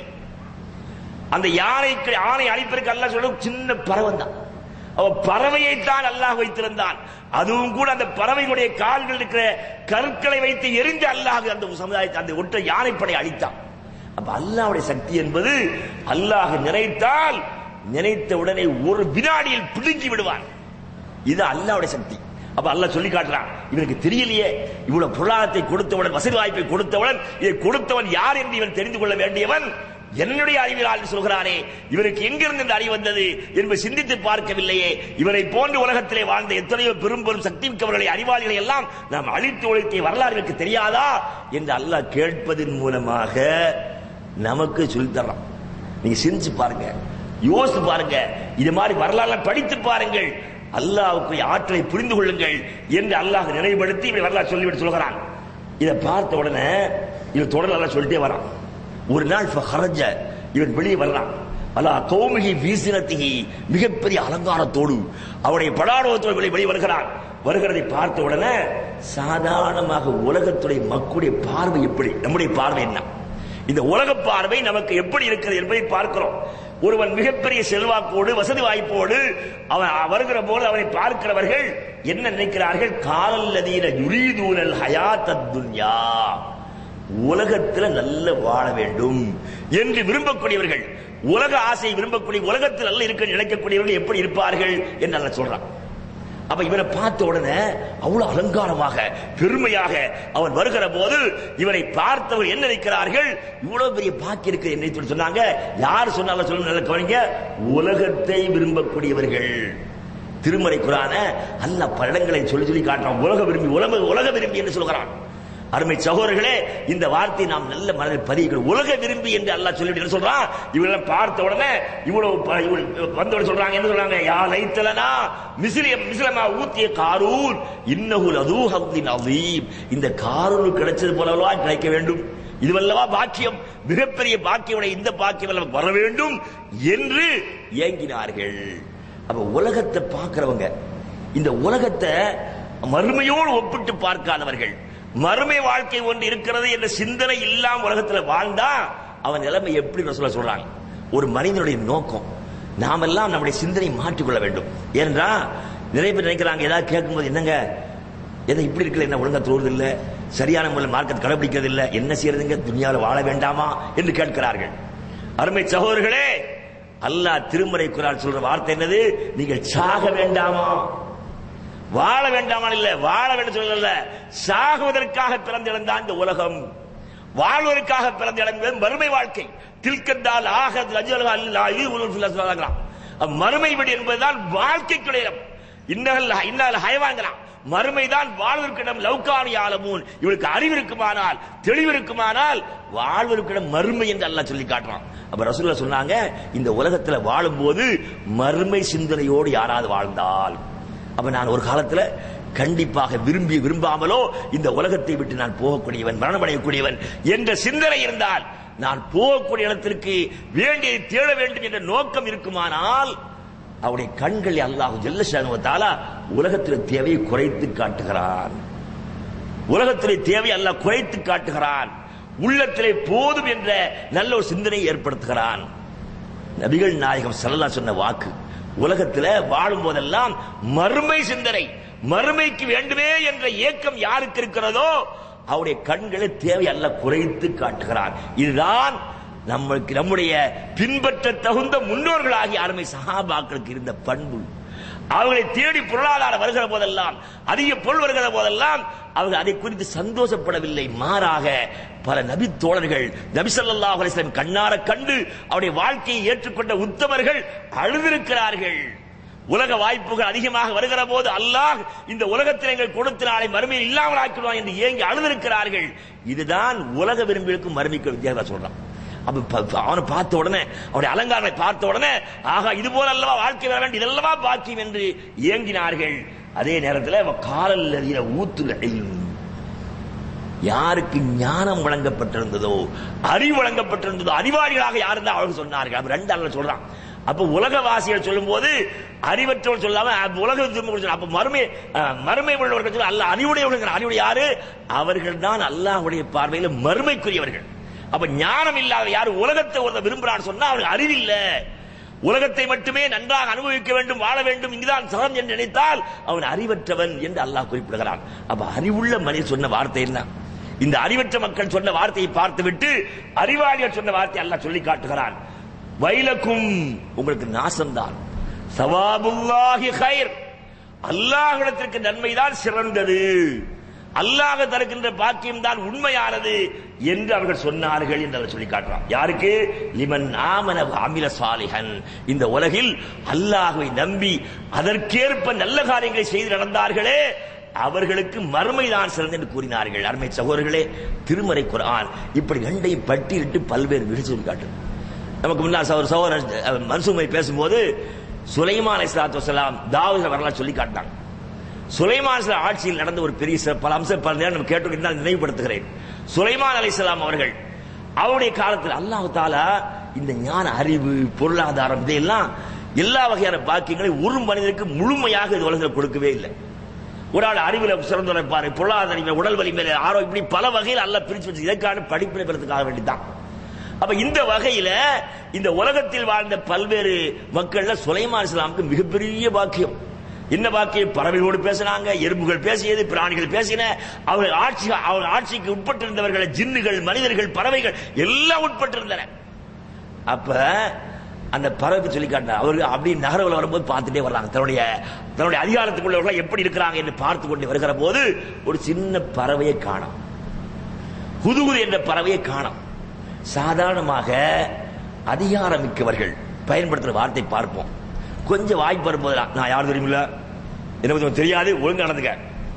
அந்த யானைக்கு யானை அழிப்பதற்கு அல்லாஹ் சொல்ல சின்ன பறவை தான் அவ பறவையைத்தான் அல்லாஹ் வைத்திருந்தான் அதுவும் கூட அந்த பறவைகளுடைய கால்கள் இருக்கிற கற்களை வைத்து எரிஞ்சு அல்லாஹ் அந்த சமுதாயத்தை அந்த ஒற்றை யானைப்படை அழித்தான் அப்ப அல்லாஹ்வுடைய சக்தி என்பது அல்லாஹ் நினைத்தால் நினைத்த உடனே ஒரு வினாடியில் பிடுங்கி விடுவான் இது அல்லாஹ்வுடைய சக்தி அப்ப அல்லாஹ் சொல்லி காட்டுறான் இவனுக்கு தெரியலையே இவ்வளவு பொருளாதாரத்தை கொடுத்தவன் வசதி வாய்ப்பை கொடுத்தவன் இதை கொடுத்தவன் யார் என்று இவன் தெரிந்து கொள்ள வேண்டியவன் என்னுடைய அறிவினால் என்று சொல்கிறானே இவனுக்கு எங்கிருந்து இந்த அறிவு வந்தது என்பதை சிந்தித்து பார்க்கவில்லையே இவனை போன்று உலகத்திலே வாழ்ந்த எத்தனையோ பெரும் பெரும் சக்தி மிக்கவர்களை அறிவாளிகளை எல்லாம் நாம் அழித்து ஒழித்த வரலாறு எனக்கு தெரியாதா என்று அல்லாஹ் கேட்பதன் மூலமாக நமக்கு சொல்லித் தர்றான் நீங்க சிந்திச்சு பாருங்க யோசித்து பாருங்க இது மாதிரி வரலாறு படித்து பாருங்கள் அல்லாஹ்வுக்கு ஆற்றலை புரிந்து கொள்ளுங்கள் என்று அல்லாஹ் நினைவுபடுத்தி இப்படி வரலாறு சொல்லிவிட்டு சொல்கிறான் இதை பார்த்த உடனே இவன் தொடர்ந்து அல்லாஹ் சொல்லிட்டே வரான் ஒரு நாள் ஹரஜ இவன் வெளியே வர்றான் அல்லா கௌமிகி வீசினத்திகி மிகப்பெரிய அலங்காரத்தோடு அவருடைய படாடவத்தோடு வெளியே வெளியே வருகிறான் வருகிறதை பார்த்த உடனே சாதாரணமாக உலகத்துடைய மக்களுடைய பார்வை எப்படி நம்முடைய பார்வை என்ன இந்த உலக பார்வை நமக்கு எப்படி இருக்கிறது என்பதை பார்க்கிறோம் ஒருவன் மிகப்பெரிய செல்வாக்கோடு வசதி வாய்ப்போடு அவன் வருகிற போது அவனை பார்க்கிறவர்கள் என்ன நினைக்கிறார்கள் காலல்லதீன யுரீதூனல் ஹயாத்தத் துன்யா உலகத்துல நல்ல வாழ வேண்டும் என்று விரும்பக்கூடியவர்கள் உலக ஆசையை விரும்பக்கூடிய உலகத்தில் நல்ல இருக்க நினைக்கக்கூடியவர்கள் எப்படி இருப்பார்கள் என்று அல்ல சொல்றான் அப்ப இவனை பார்த்த உடனே அவ்வளவு அலங்காரமாக பெருமையாக அவன் வருகிற போது இவனை பார்த்தவர் என்ன நினைக்கிறார்கள் இவ்வளவு பெரிய பாக்கி இருக்கு என்னை சொல்லி சொன்னாங்க யார் சொன்னாலும் சொல்லுங்க நல்ல கவனிங்க உலகத்தை விரும்பக்கூடியவர்கள் திருமறை குரான அல்ல பல இடங்களை சொல்லி சொல்லி காட்டுறான் உலக விரும்பி உலக உலக விரும்பி என்று சொல்கிறான் அருமை சகோதரர்களே இந்த வார்த்தை நாம் நல்ல மனதில் பதிவுகள் உலக விரும்பி என்று அல்லாஹ் சொல்லிவிட்டு என்ன சொல்றான் இவங்களை பார்த்த உடனே இவ்வளவு ப- இவ்வளவு வந்தவங்க சொல்றாங்க என்ன சொல்றாங்க யா லைத்தலனா மிஸ்லிய மிஸ்லமா ஊத்திய காரூன் இன்னஹுல் அதூஹத்தின் அதீம் இந்த காரூன் கிடைச்சது போலவா கிடைக்க வேண்டும் இதுவல்லவா பாக்கியம் மிகப்பெரிய பாக்கியம் இந்த பாக்கியம் நமக்கு வர வேண்டும் என்று ஏங்கினார்கள் அப்ப உலகத்தை பார்க்கிறவங்க இந்த உலகத்தை மறுமையோடு ஒப்பிட்டு பார்க்காதவர்கள் மறுமை வாழ்க்கை ஒன்று இருக்கிறது என்ற சிந்தனை இல்லாம உலகத்துல வாழ்ந்தா அவன் நிலைமை எப்படி ரசூலா சொல்றாங்க ஒரு மனிதனுடைய நோக்கம் நாமெல்லாம் நம்முடைய சிந்தனை மாற்றிக்கொள்ள வேண்டும் ஏனென்றா நிறைய பேர் நினைக்கிறாங்க ஏதாவது கேட்கும்போது என்னங்க எதை இப்படி இருக்கல என்ன ஒழுங்கா தோறுது இல்ல சரியான முறையில் மார்க்கத்தை கடைபிடிக்கிறது இல்ல என்ன செய்யறதுங்க துனியாவில் வாழ வேண்டாமா என்று கேட்கிறார்கள் அருமை சகோதரர்களே அல்லாஹ் திருமறை குரான் சொல்ற வார்த்தை என்னது நீங்கள் சாக வேண்டாமா வாழ வேண்டாமா இல்ல வாழ வேண்டும் சொல்லல சாகுவதற்காக பிறந்திருந்தான் இந்த உலகம் வாழ்வதற்காக பிறந்த இடம் என்பது மறுமை வாழ்க்கை தில்கந்தால் ஆக மறுமை வீடு என்பதுதான் வாழ்க்கைக்குடைய இடம் இன்னல் இன்னல் ஹயவாங்கலாம் மறுமைதான் வாழ்வதற்கு இடம் லௌகானி ஆலமூன் இவளுக்கு அறிவு இருக்குமானால் தெளிவு இருக்குமானால் வாழ்வதற்கு இடம் மறுமை என்று அல்லாஹ் சொல்லி காட்டுறான் அப்ப ரசூலுல்லாஹ் சொன்னாங்க இந்த உலகத்துல வாழும்போது மறுமை சிந்தனையோடு யாராவது வாழ்ந்தால் அப்ப நான் ஒரு காலத்துல கண்டிப்பாக விரும்பி விரும்பாமலோ இந்த உலகத்தை விட்டு நான் போகக்கூடியவன் மரணமடையக்கூடியவன் என்ற சிந்தனை இருந்தால் நான் போகக்கூடிய இடத்திற்கு வேண்டியதை தேட வேண்டும் என்ற நோக்கம் இருக்குமானால் அவருடைய கண்களை அல்லாஹ் ஜெல்லஷானுவத்தாலா உலகத்தில் தேவையை குறைத்து காட்டுகிறான் உலகத்திலே தேவை அல்லாஹ் குறைத்து காட்டுகிறான் உள்ளத்திலே போதும் என்ற நல்ல ஒரு சிந்தனையை ஏற்படுத்துகிறான் நபிகள் நாயகம் சல்லல்லா சொன்ன வாக்கு உலகத்துல வாழும் போதெல்லாம் மறுமை சிந்தனை மறுமைக்கு வேண்டுமே என்ற ஏக்கம் யாருக்கு இருக்கிறதோ அவருடைய கண்களை தேவை அல்ல குறைத்து காட்டுகிறான் இதுதான் நம்மளுக்கு நம்முடைய பின்பற்ற தகுந்த முன்னோர்களாகிய அருமை சகாபாக்களுக்கு இருந்த பண்பு அவர்களை தேடி பொருளாதாரம் வருகிற போதெல்லாம் அதிக பொருள் வருகிற போதெல்லாம் அவர்கள் அதை குறித்து சந்தோஷப்படவில்லை மாறாக பல நபி தோழர்கள் நபி ஸல்லல்லாஹு அலைஹி வஸல்லம் கண்ணார கண்டு அவருடைய வாழ்க்கையை ஏற்றுக்கொண்ட உத்தமர்கள் அழுதிருக்கிறார்கள் உலக வாய்ப்புகள் அதிகமாக வருகிற போது அல்லாஹ் இந்த உலகத்தில் எங்கள் கொடுத்த நாளை மறுமையில் இல்லாமல் ஆக்கிடுவான் என்று ஏங்கி அழுதிருக்கிறார்கள் இதுதான் உலக விரும்பிகளுக்கும் மறுமைக்கு வித்தியாசம் சொல்றான் அப்ப ப- ப- அவனை பார்த்த உடனே அவனுடைய அலங்காரத்தை பார்த்த உடனே ஆகா இது போல அல்லவா வாழ்க்கை வர வேண்டும் இதல்லவா பாக்கியம் என்று ஏங்கினார்கள் அதே நேரத்தில் காலல் ஊத்துல யாருக்கு ஞானம் வழங்கப்பட்டிருந்ததோ அறிவு வழங்கப்பட்டிருந்ததோ அறிவாளிகளாக யார் இருந்தா அவர்கள் சொன்னார்கள் அப்ப ரெண்டு அல்ல சொல்றான் அப்ப உலகவாசிகள் சொல்லும் போது அறிவற்றவர்கள் சொல்லாம அப்ப உலக திரும்ப சொல்ல அப்ப மறுமை அஹ், மறுமை உள்ளவர்கள் சொல்ல அல்ல அறிவுடையவர்கள் அறிவுடைய யாரு அவர்கள் தான் அல்லாஹ்வுடைய பார்வையில மறுமைக்குரியவர்கள் அப்ப ஞானம் இல்லாத யாரு உலகத்தை ஒருத்தர் விரும்புறான்னு சொன்னா அவனுக்கு அறிவில்ல உலகத்தை மட்டுமே நன்றாக அனுபவிக்க வேண்டும் வாழ வேண்டும் இங்குதான் சகம் என்று நினைத்தால் அவன் அறிவற்றவன் என்று அல்லாஹ் குறிப்பிடுகிறான் அப்ப அறிவுள்ள மனிதன் சொன்ன வார்த்தை என்ன இந்த அறிவற்ற மக்கள் சொன்ன வார்த்தையை பார்த்துவிட்டு அறிவாளிகள் சொன்ன வார்த்தை அல்லாஹ் சொல்லி காட்டுகிறான் வைலக்கும் உங்களுக்கு நாசம்தான் சவாபுல்லாஹி ஹைர் அல்லாஹ்விடத்திற்கு நன்மைதான் சிறந்தது அல்லாஹ் தருகின்ற பாக்கியம் தான் உண்மையானது என்று அவர்கள் சொன்னார்கள் என்று அவர் சொல்லி காட்டுறான் யாருக்கு லிமன் ஆமன அமில சாலிஹன் இந்த உலகில் அல்லாஹ்வை நம்பி அதற்கேற்ப நல்ல காரியங்களை செய்து நடந்தார்களே அவர்களுக்கு மறுமைதான் சிறந்து என்று கூறினார்கள் அருமை சகோதரர்களே திருமறை குர்ஆன் இப்படி ரெண்டையும் பட்டியலிட்டு பல்வேறு விடு சொல்லி காட்டுது நமக்கு முன்னால் சகோதர சகோதரர் மன்சூமை பேசும்போது சுலைமான் அலைஹிஸ்ஸலாத்து வஸலாம் தாவூத் வரலாறு சொல்லி காட்டினாங்க சுலைமான் அலைஹிஸ்ஸலாம் ஆட்சியில் நடந்த ஒரு பெரிய சிற- பல அம்சம் பல நேரம் நம்ம கேட்டு இருந்தால் நினைவுபடுத்துகிறேன் சுலைமான் அலைஹிஸ்ஸலாம் அவர்கள் அவருடைய காலத்தில் அல்லாஹ் தாலா இந்த ஞான அறிவு பொருளாதாரம் இதையெல்லாம் எல்லா வகையான பாக்கியங்களை ஒரு மனிதனுக்கு முழுமையாக இது உலகத்தில் கொடுக்கவே இல்லை ஒரு ஆள் அறிவில் சிறந்து இருப்பாரு பொருளாதார உடல் வலிமையில ஆரோக்கியம் இப்படி பல வகையில் அல்ல பிரிச்சு வச்சு இதற்கான படிப்பினை பெறதுக்காக வேண்டிதான் அப்ப இந்த வகையில இந்த உலகத்தில் வாழ்ந்த பல்வேறு மக்கள்ல சுலைமான் இஸ்லாமுக்கு மிகப்பெரிய பாக்கியம் என்ன பாக்கியம் பறவைகளோடு பேசினாங்க எறும்புகள் பேசியது பிராணிகள் பேசின அவர்கள் ஆட்சி அவர் ஆட்சிக்கு உட்பட்டிருந்தவர்கள் ஜின்னுகள் மனிதர்கள் பறவைகள் எல்லாம் உட்பட்டிருந்தன அப்ப அந்த பறவைக்கு சொல்லி காட்டினார் அவர்கள் அப்படி நகரவில் வரும்போது பார்த்துட்டே வர்றாங்க தன்னுடைய தன்னுடைய அதிகாரத்துக்குள்ளவர்கள் எப்படி இருக்கிறாங்க என்று பார்த்து கொண்டு வருகிற போது ஒரு சின்ன பறவையை காணோம் குதுகுது என்ற பறவையை காணோம் சாதாரணமாக அதிகாரமிக்கவர்கள் பயன்படுத்துற வார்த்தை பார்ப்போம் கொஞ்சம் வாய்ப்பு வரும்போது நான் யார் தெரியுமில்ல எனக்கு கொஞ்சம் தெரியாது ஒழுங்கு நடந்துக்க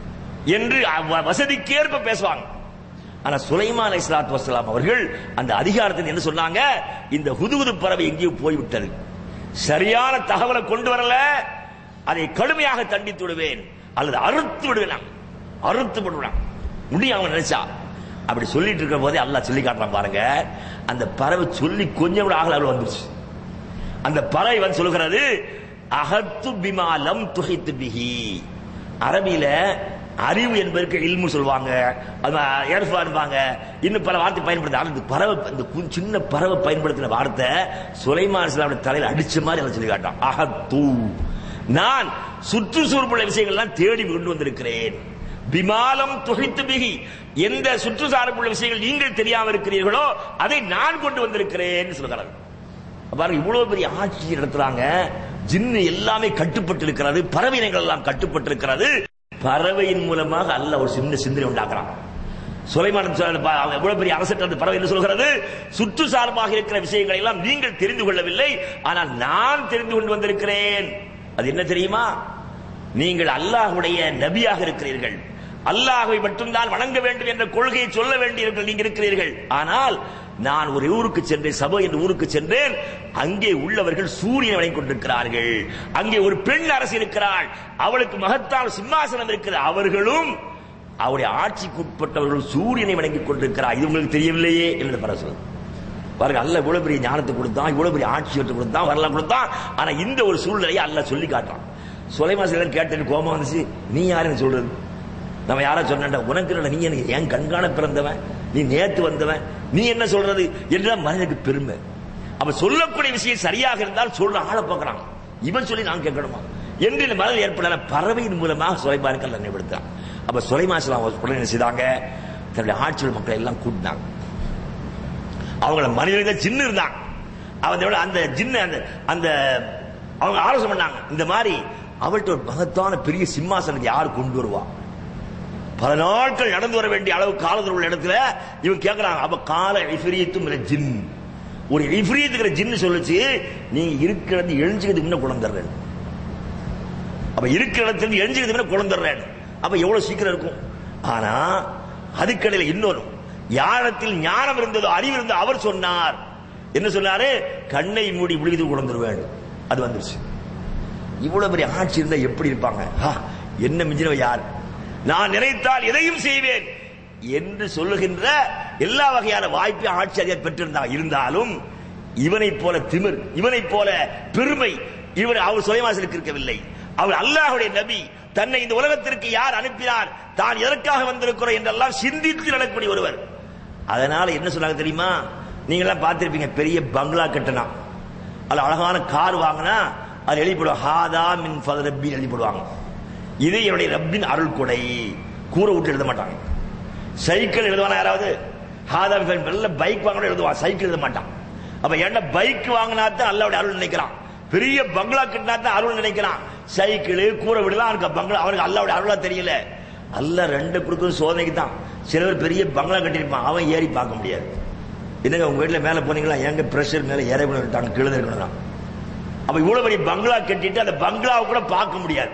என்று அவ- வசதிக்கேற்ப பேசுவாங்க ஆனா சுலைமான் அலைஹிஸ்ஸலாத்து வஸ்ஸலாம் அவர்கள் அந்த அதிகாரத்தில் என்ன சொன்னாங்க இந்த ஹுதுகுது பறவை எங்கேயோ போய்விட்டது சரியான தகவலை கொண்டு வரல அதை கடுமையாக தண்டித்து விடுவேன் அல்லது அறுத்து விடுவேன் அறுத்து விடுவேன் முடியாம நினைச்சா அப்படி சொல்லிட்டு இருக்கிற போதே அல்லாஹ் சொல்லி காட்டுறான் பாருங்க அந்த பறவை சொல்லி கொஞ்சம் கூட ஆகல அவ்வளவு வந்துருச்சு அந்த பறவை வந்து சொல்லுகிறது அகத்து பிமாலம் துகைத்து பிஹி அரபியில அறிவு என்பதற்கு இல்மு சொல்லுவாங்க அது ஏற்பாடுவாங்க இன்னும் பல வார்த்தை பயன்படுத்த ஆனா இந்த பறவை இந்த கு- சின்ன பறவை பயன்படுத்தின வார்த்தை சுலைமான் இஸ்லாமுடைய தலையில அடிச்ச மாதிரி அதை சொல்லி காட்டான் அகத்து நான் சுற்றுச்சூழல் விஷயங்கள்லாம் தேடி கொண்டு வந்திருக்கிறேன் விமாலம் துகைத்து பிகி எந்த சுற்றுச்சார்புள்ள விஷயங்கள் நீங்கள் தெரியாம இருக்கிறீர்களோ அதை நான் கொண்டு வந்திருக்கிறேன் சொல்லுகிறார் பாருங்க இவ்வளவு பெரிய ஆட்சி நடத்துறாங்க ஜின்னு எல்லாமே கட்டுப்பட்டு இருக்கிறது பறவை இனங்கள் எல்லாம் கட்டுப்பட்டு இருக்கிறது பறவையின் மூலமாக அல்ல ஒரு சின்ன சிந்தனை உண்டாக்குறான் சுலைமான் சொல்ற ப- அவங்க எவ்வளவு பெரிய அரசு அந்த பறவை என்ன சொல்கிறது சுற்று சார்பாக இருக்கிற விஷயங்களை எல்லாம் நீங்கள் தெரிந்து கொள்ளவில்லை ஆனால் நான் தெரிந்து கொண்டு வந்திருக்கிறேன் அது என்ன தெரியுமா நீங்கள் அல்லாஹ்வுடைய நபியாக இருக்கிறீர்கள் அல்லாஹ்வை மட்டும்தான் வணங்க வேண்டும் என்ற கொள்கையை சொல்ல வேண்டியவர்கள் நீங்க இருக்கிறீர்கள் ஆனால் நான் ஒரு ஊருக்கு சென்றேன் சபை என்ற ஊருக்கு சென்றேன் அங்கே உள்ளவர்கள் சூரியனை வணங்கிக் கொண்டிருக்கிறார்கள் அங்கே ஒரு பெண் அரசு இருக்கிறாள் அவளுக்கு மகத்தான சிம்மாசனம் இருக்கிறது அவர்களும் அவருடைய ஆட்சிக்கு உட்பட்டவர்கள் சூரியனை வணங்கிக் கொண்டிருக்கிறார் இது உங்களுக்கு தெரியவில்லையே என்று பரசு பாருங்க அல்ல இவ்வளவு பெரிய ஞானத்தை கொடுத்தான் இவ்வளவு பெரிய ஆட்சி வெற்றி கொடுத்தான் வரலாம் கொடுத்தான் ஆனா இந்த ஒரு சூழ்நிலையை அல்ல சொல்லி காட்டுறான் சுலைமாசிலம் கேட்டு கோபம் வந்துச்சு நீ யாருன்னு சொல்றது நம்ம யாரா சொன்னா உனக்கு என்ன, நீ எனக்கு ஏன் கண்காண பிறந்தவன் நீ நேத்து வந்தவன் நீ என்ன சொல்றது என்றால் மனிதனுக்கு பெருமை அப்ப சொல்லக்கூடிய விஷயம் சரியாக இருந்தால் சொல்ற ஆளை பார்க்கறான் இவன் சொல்லி நான் கேட்கணுமா என்று இந்த மனதில் ஏற்பட பறவையின் மூலமாக சுலைமானுக்கு நினைவுபடுத்தான் அப்ப சுலைமாசலாம் உடனே என்ன செய்தாங்க தன்னுடைய ஆட்சியில் மக்களை எல்லாம் கூட்டினாங்க அவங்கள மனிதர்கள் ஜின்னு இருந்தாங்க அவன் அந்த ஜின்னு அந்த அந்த அவங்க ஆலோசனை பண்ணாங்க இந்த மாதிரி அவள்கிட்ட ஒரு மகத்தான பெரிய சிம்மாசனத்தை யார் கொண்டு வருவா பல நாட்கள் நடந்து வர வேண்டிய அளவு காலத்தில் உள்ள இடத்துல இவன் கேட்கறாங்க அப்ப கால இஃப்ரீத்தும் ஜின் ஒரு இஃப்ரீத்துக்கிற ஜின்னு சொல்லுச்சு நீங்க இருக்கிறது எழுஞ்சுக்கிறது முன்ன குழந்தர்றேன் அப்ப இருக்கிற இடத்துல எழுஞ்சுக்கிறது முன்ன குழந்தர்றேன் அப்ப எவ்வளவு சீக்கிரம் இருக்கும் ஆனா அதுக்கடையில இன்னொரு யாரத்தில் ஞானம் இருந்ததோ அறிவு இருந்ததோ அவர் சொன்னார் என்ன சொன்னாரு கண்ணை மூடி விழுது குழந்துருவேன் அது வந்துருச்சு இவ்வளவு பெரிய ஆட்சி இருந்தா எப்படி இருப்பாங்க ஹா, என்ன மிஞ்சினவ யார் நான் நினைத்தால் எதையும் செய்வேன் என்று சொல்லுகின்ற எல்லா வகையான வாய்ப்பை ஆட்சி அதிகாரி பெற்றிருந்தார் இருந்தாலும் இவனைப் போல திமிர் இவனைப் போல பெருமை இவர் அவர் சுலைமாசலுக்கு இருக்கவில்லை அவர் அல்லாஹ்வுடைய நபி தன்னை இந்த உலகத்திற்கு யார் அனுப்பினார் தான் எதற்காக வந்திருக்கிறோம் என்றெல்லாம் சிந்தித்து நடக்கக்கூடிய ஒருவர் அதனால என்ன சொன்னாங்க தெரியுமா நீங்க எல்லாம் பார்த்திருப்பீங்க பெரிய பங்களா கட்டினா அது அழகான கார் வாங்கினா அது எழுதி போடுவாங்க ஹாதா மின் ஃபத ரப்பின்னு எழுதி போடுவாங்க இது என்னுடைய ரப்பின் அருள் கொடை கூரை விட்டு எழுத மாட்டாங்க சைக்கிள் எழுதுவானா யாராவது ஹாதா நல்ல பைக் வாங்கணும் எழுதுவான் சைக்கிள் எழுத மாட்டான் அப்ப என்ன பைக் வாங்கினா தான் அல்லாவுடைய அருள் நினைக்கிறான் பெரிய பங்களா கட்டினா தான் அருள் நினைக்கிறான் சைக்கிள் கூரை விடலாம் அவனுக்கு பங்களா அவனுக்கு அல்லாவுடைய அருளா தெரியல அல்ல ரெண்டு கொடுக்குறது சோதனைக்கு தான் சில பேர் பெரிய பங்களா கட்டியிருப்பான் அவன் ஏறி பார்க்க முடியாது என்னங்க உங்க வீட்டுல மேல போனீங்களா எங்க பிரஷர் மேல ஏற விட்டாங்க கீழே இருக்கணும் அப்ப இவ்வளவு பெரிய பங்களா கட்டிட்டு அந்த பங்களாவை கூட பார்க்க முடியாது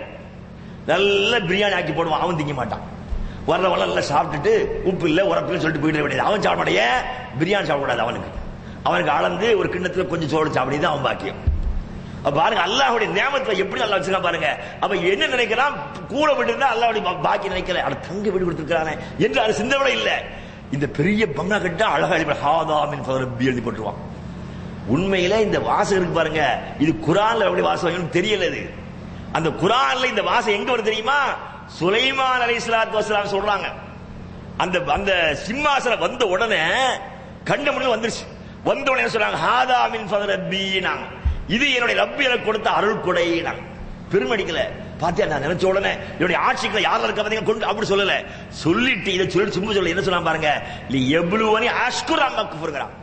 நல்ல பிரியாணி ஆக்கி போடுவான் அவன் திங்க மாட்டான் வர்றவன் நல்லா சாப்பிட்டுட்டு உப்பு இல்ல உரப்பு இல்ல சொல்லிட்டு போயிட வேண்டியது அவன் சாப்பிட மாட்டேன் ஏன் பிரியாணி சாப்பிடக்கூடாது அவனுக்கு அவனுக்கு அளந்து ஒரு கிண்ணத்துல கொஞ்சம் சோறு சாப்பிடுறது அவன் பாக்கியம் அப்ப பாருங்க அல்லாஹ்வுடைய நியமத்தை எப்படி நல்லா வச்சிருக்கான் பாருங்க அப்ப என்ன நினைக்கிறான் கூட விட்டு இருந்தா அல்லாஹ்வுடைய பா- பாக்கி நினைக்கல அட தங்க வீடு கொடுத்துருக்கானே என்று அது சிந்தனை இல்ல இந்த பெரிய பங்களா கட்டா அழகா எழுதி ஹாதாமின் ரப்பி எழுதி போட்டுருவான் உண்மையில இந்த வாசம் இருக்கு பாருங்க இது குரான்ல எப்படி வாசம் தெரியல இது அந்த குரான்ல இந்த வாசம் எங்க வருது தெரியுமா சுலைமான் அலை சலாத்து வசலாம் சொல்றாங்க அந்த அந்த சிம்மாசனம் வந்த உடனே கண்ட முடிவு வந்துருச்சு வந்த உடனே சொல்றாங்க ஹாதாமின் ரப்பினாங்க இது என்னுடைய ரப்பி எனக்கு கொடுத்த அருள் கொடைனாங்க பெருமடிக்கல பாத்தியா நான் நினைச்ச உடனே என்னுடைய ஆட்சிக்குள்ள யாரெல்லாம் இருக்க பாத்தீங்க கொண்டு அப்படி சொல்லல சொல்லிட்டு இதை சொல்லிட்டு சும்மா சொல்ல என்ன சொன்னா பாருங்க நீ எவ்வளவு அஷ்குர் அம்மா குஃபுர்கிறான்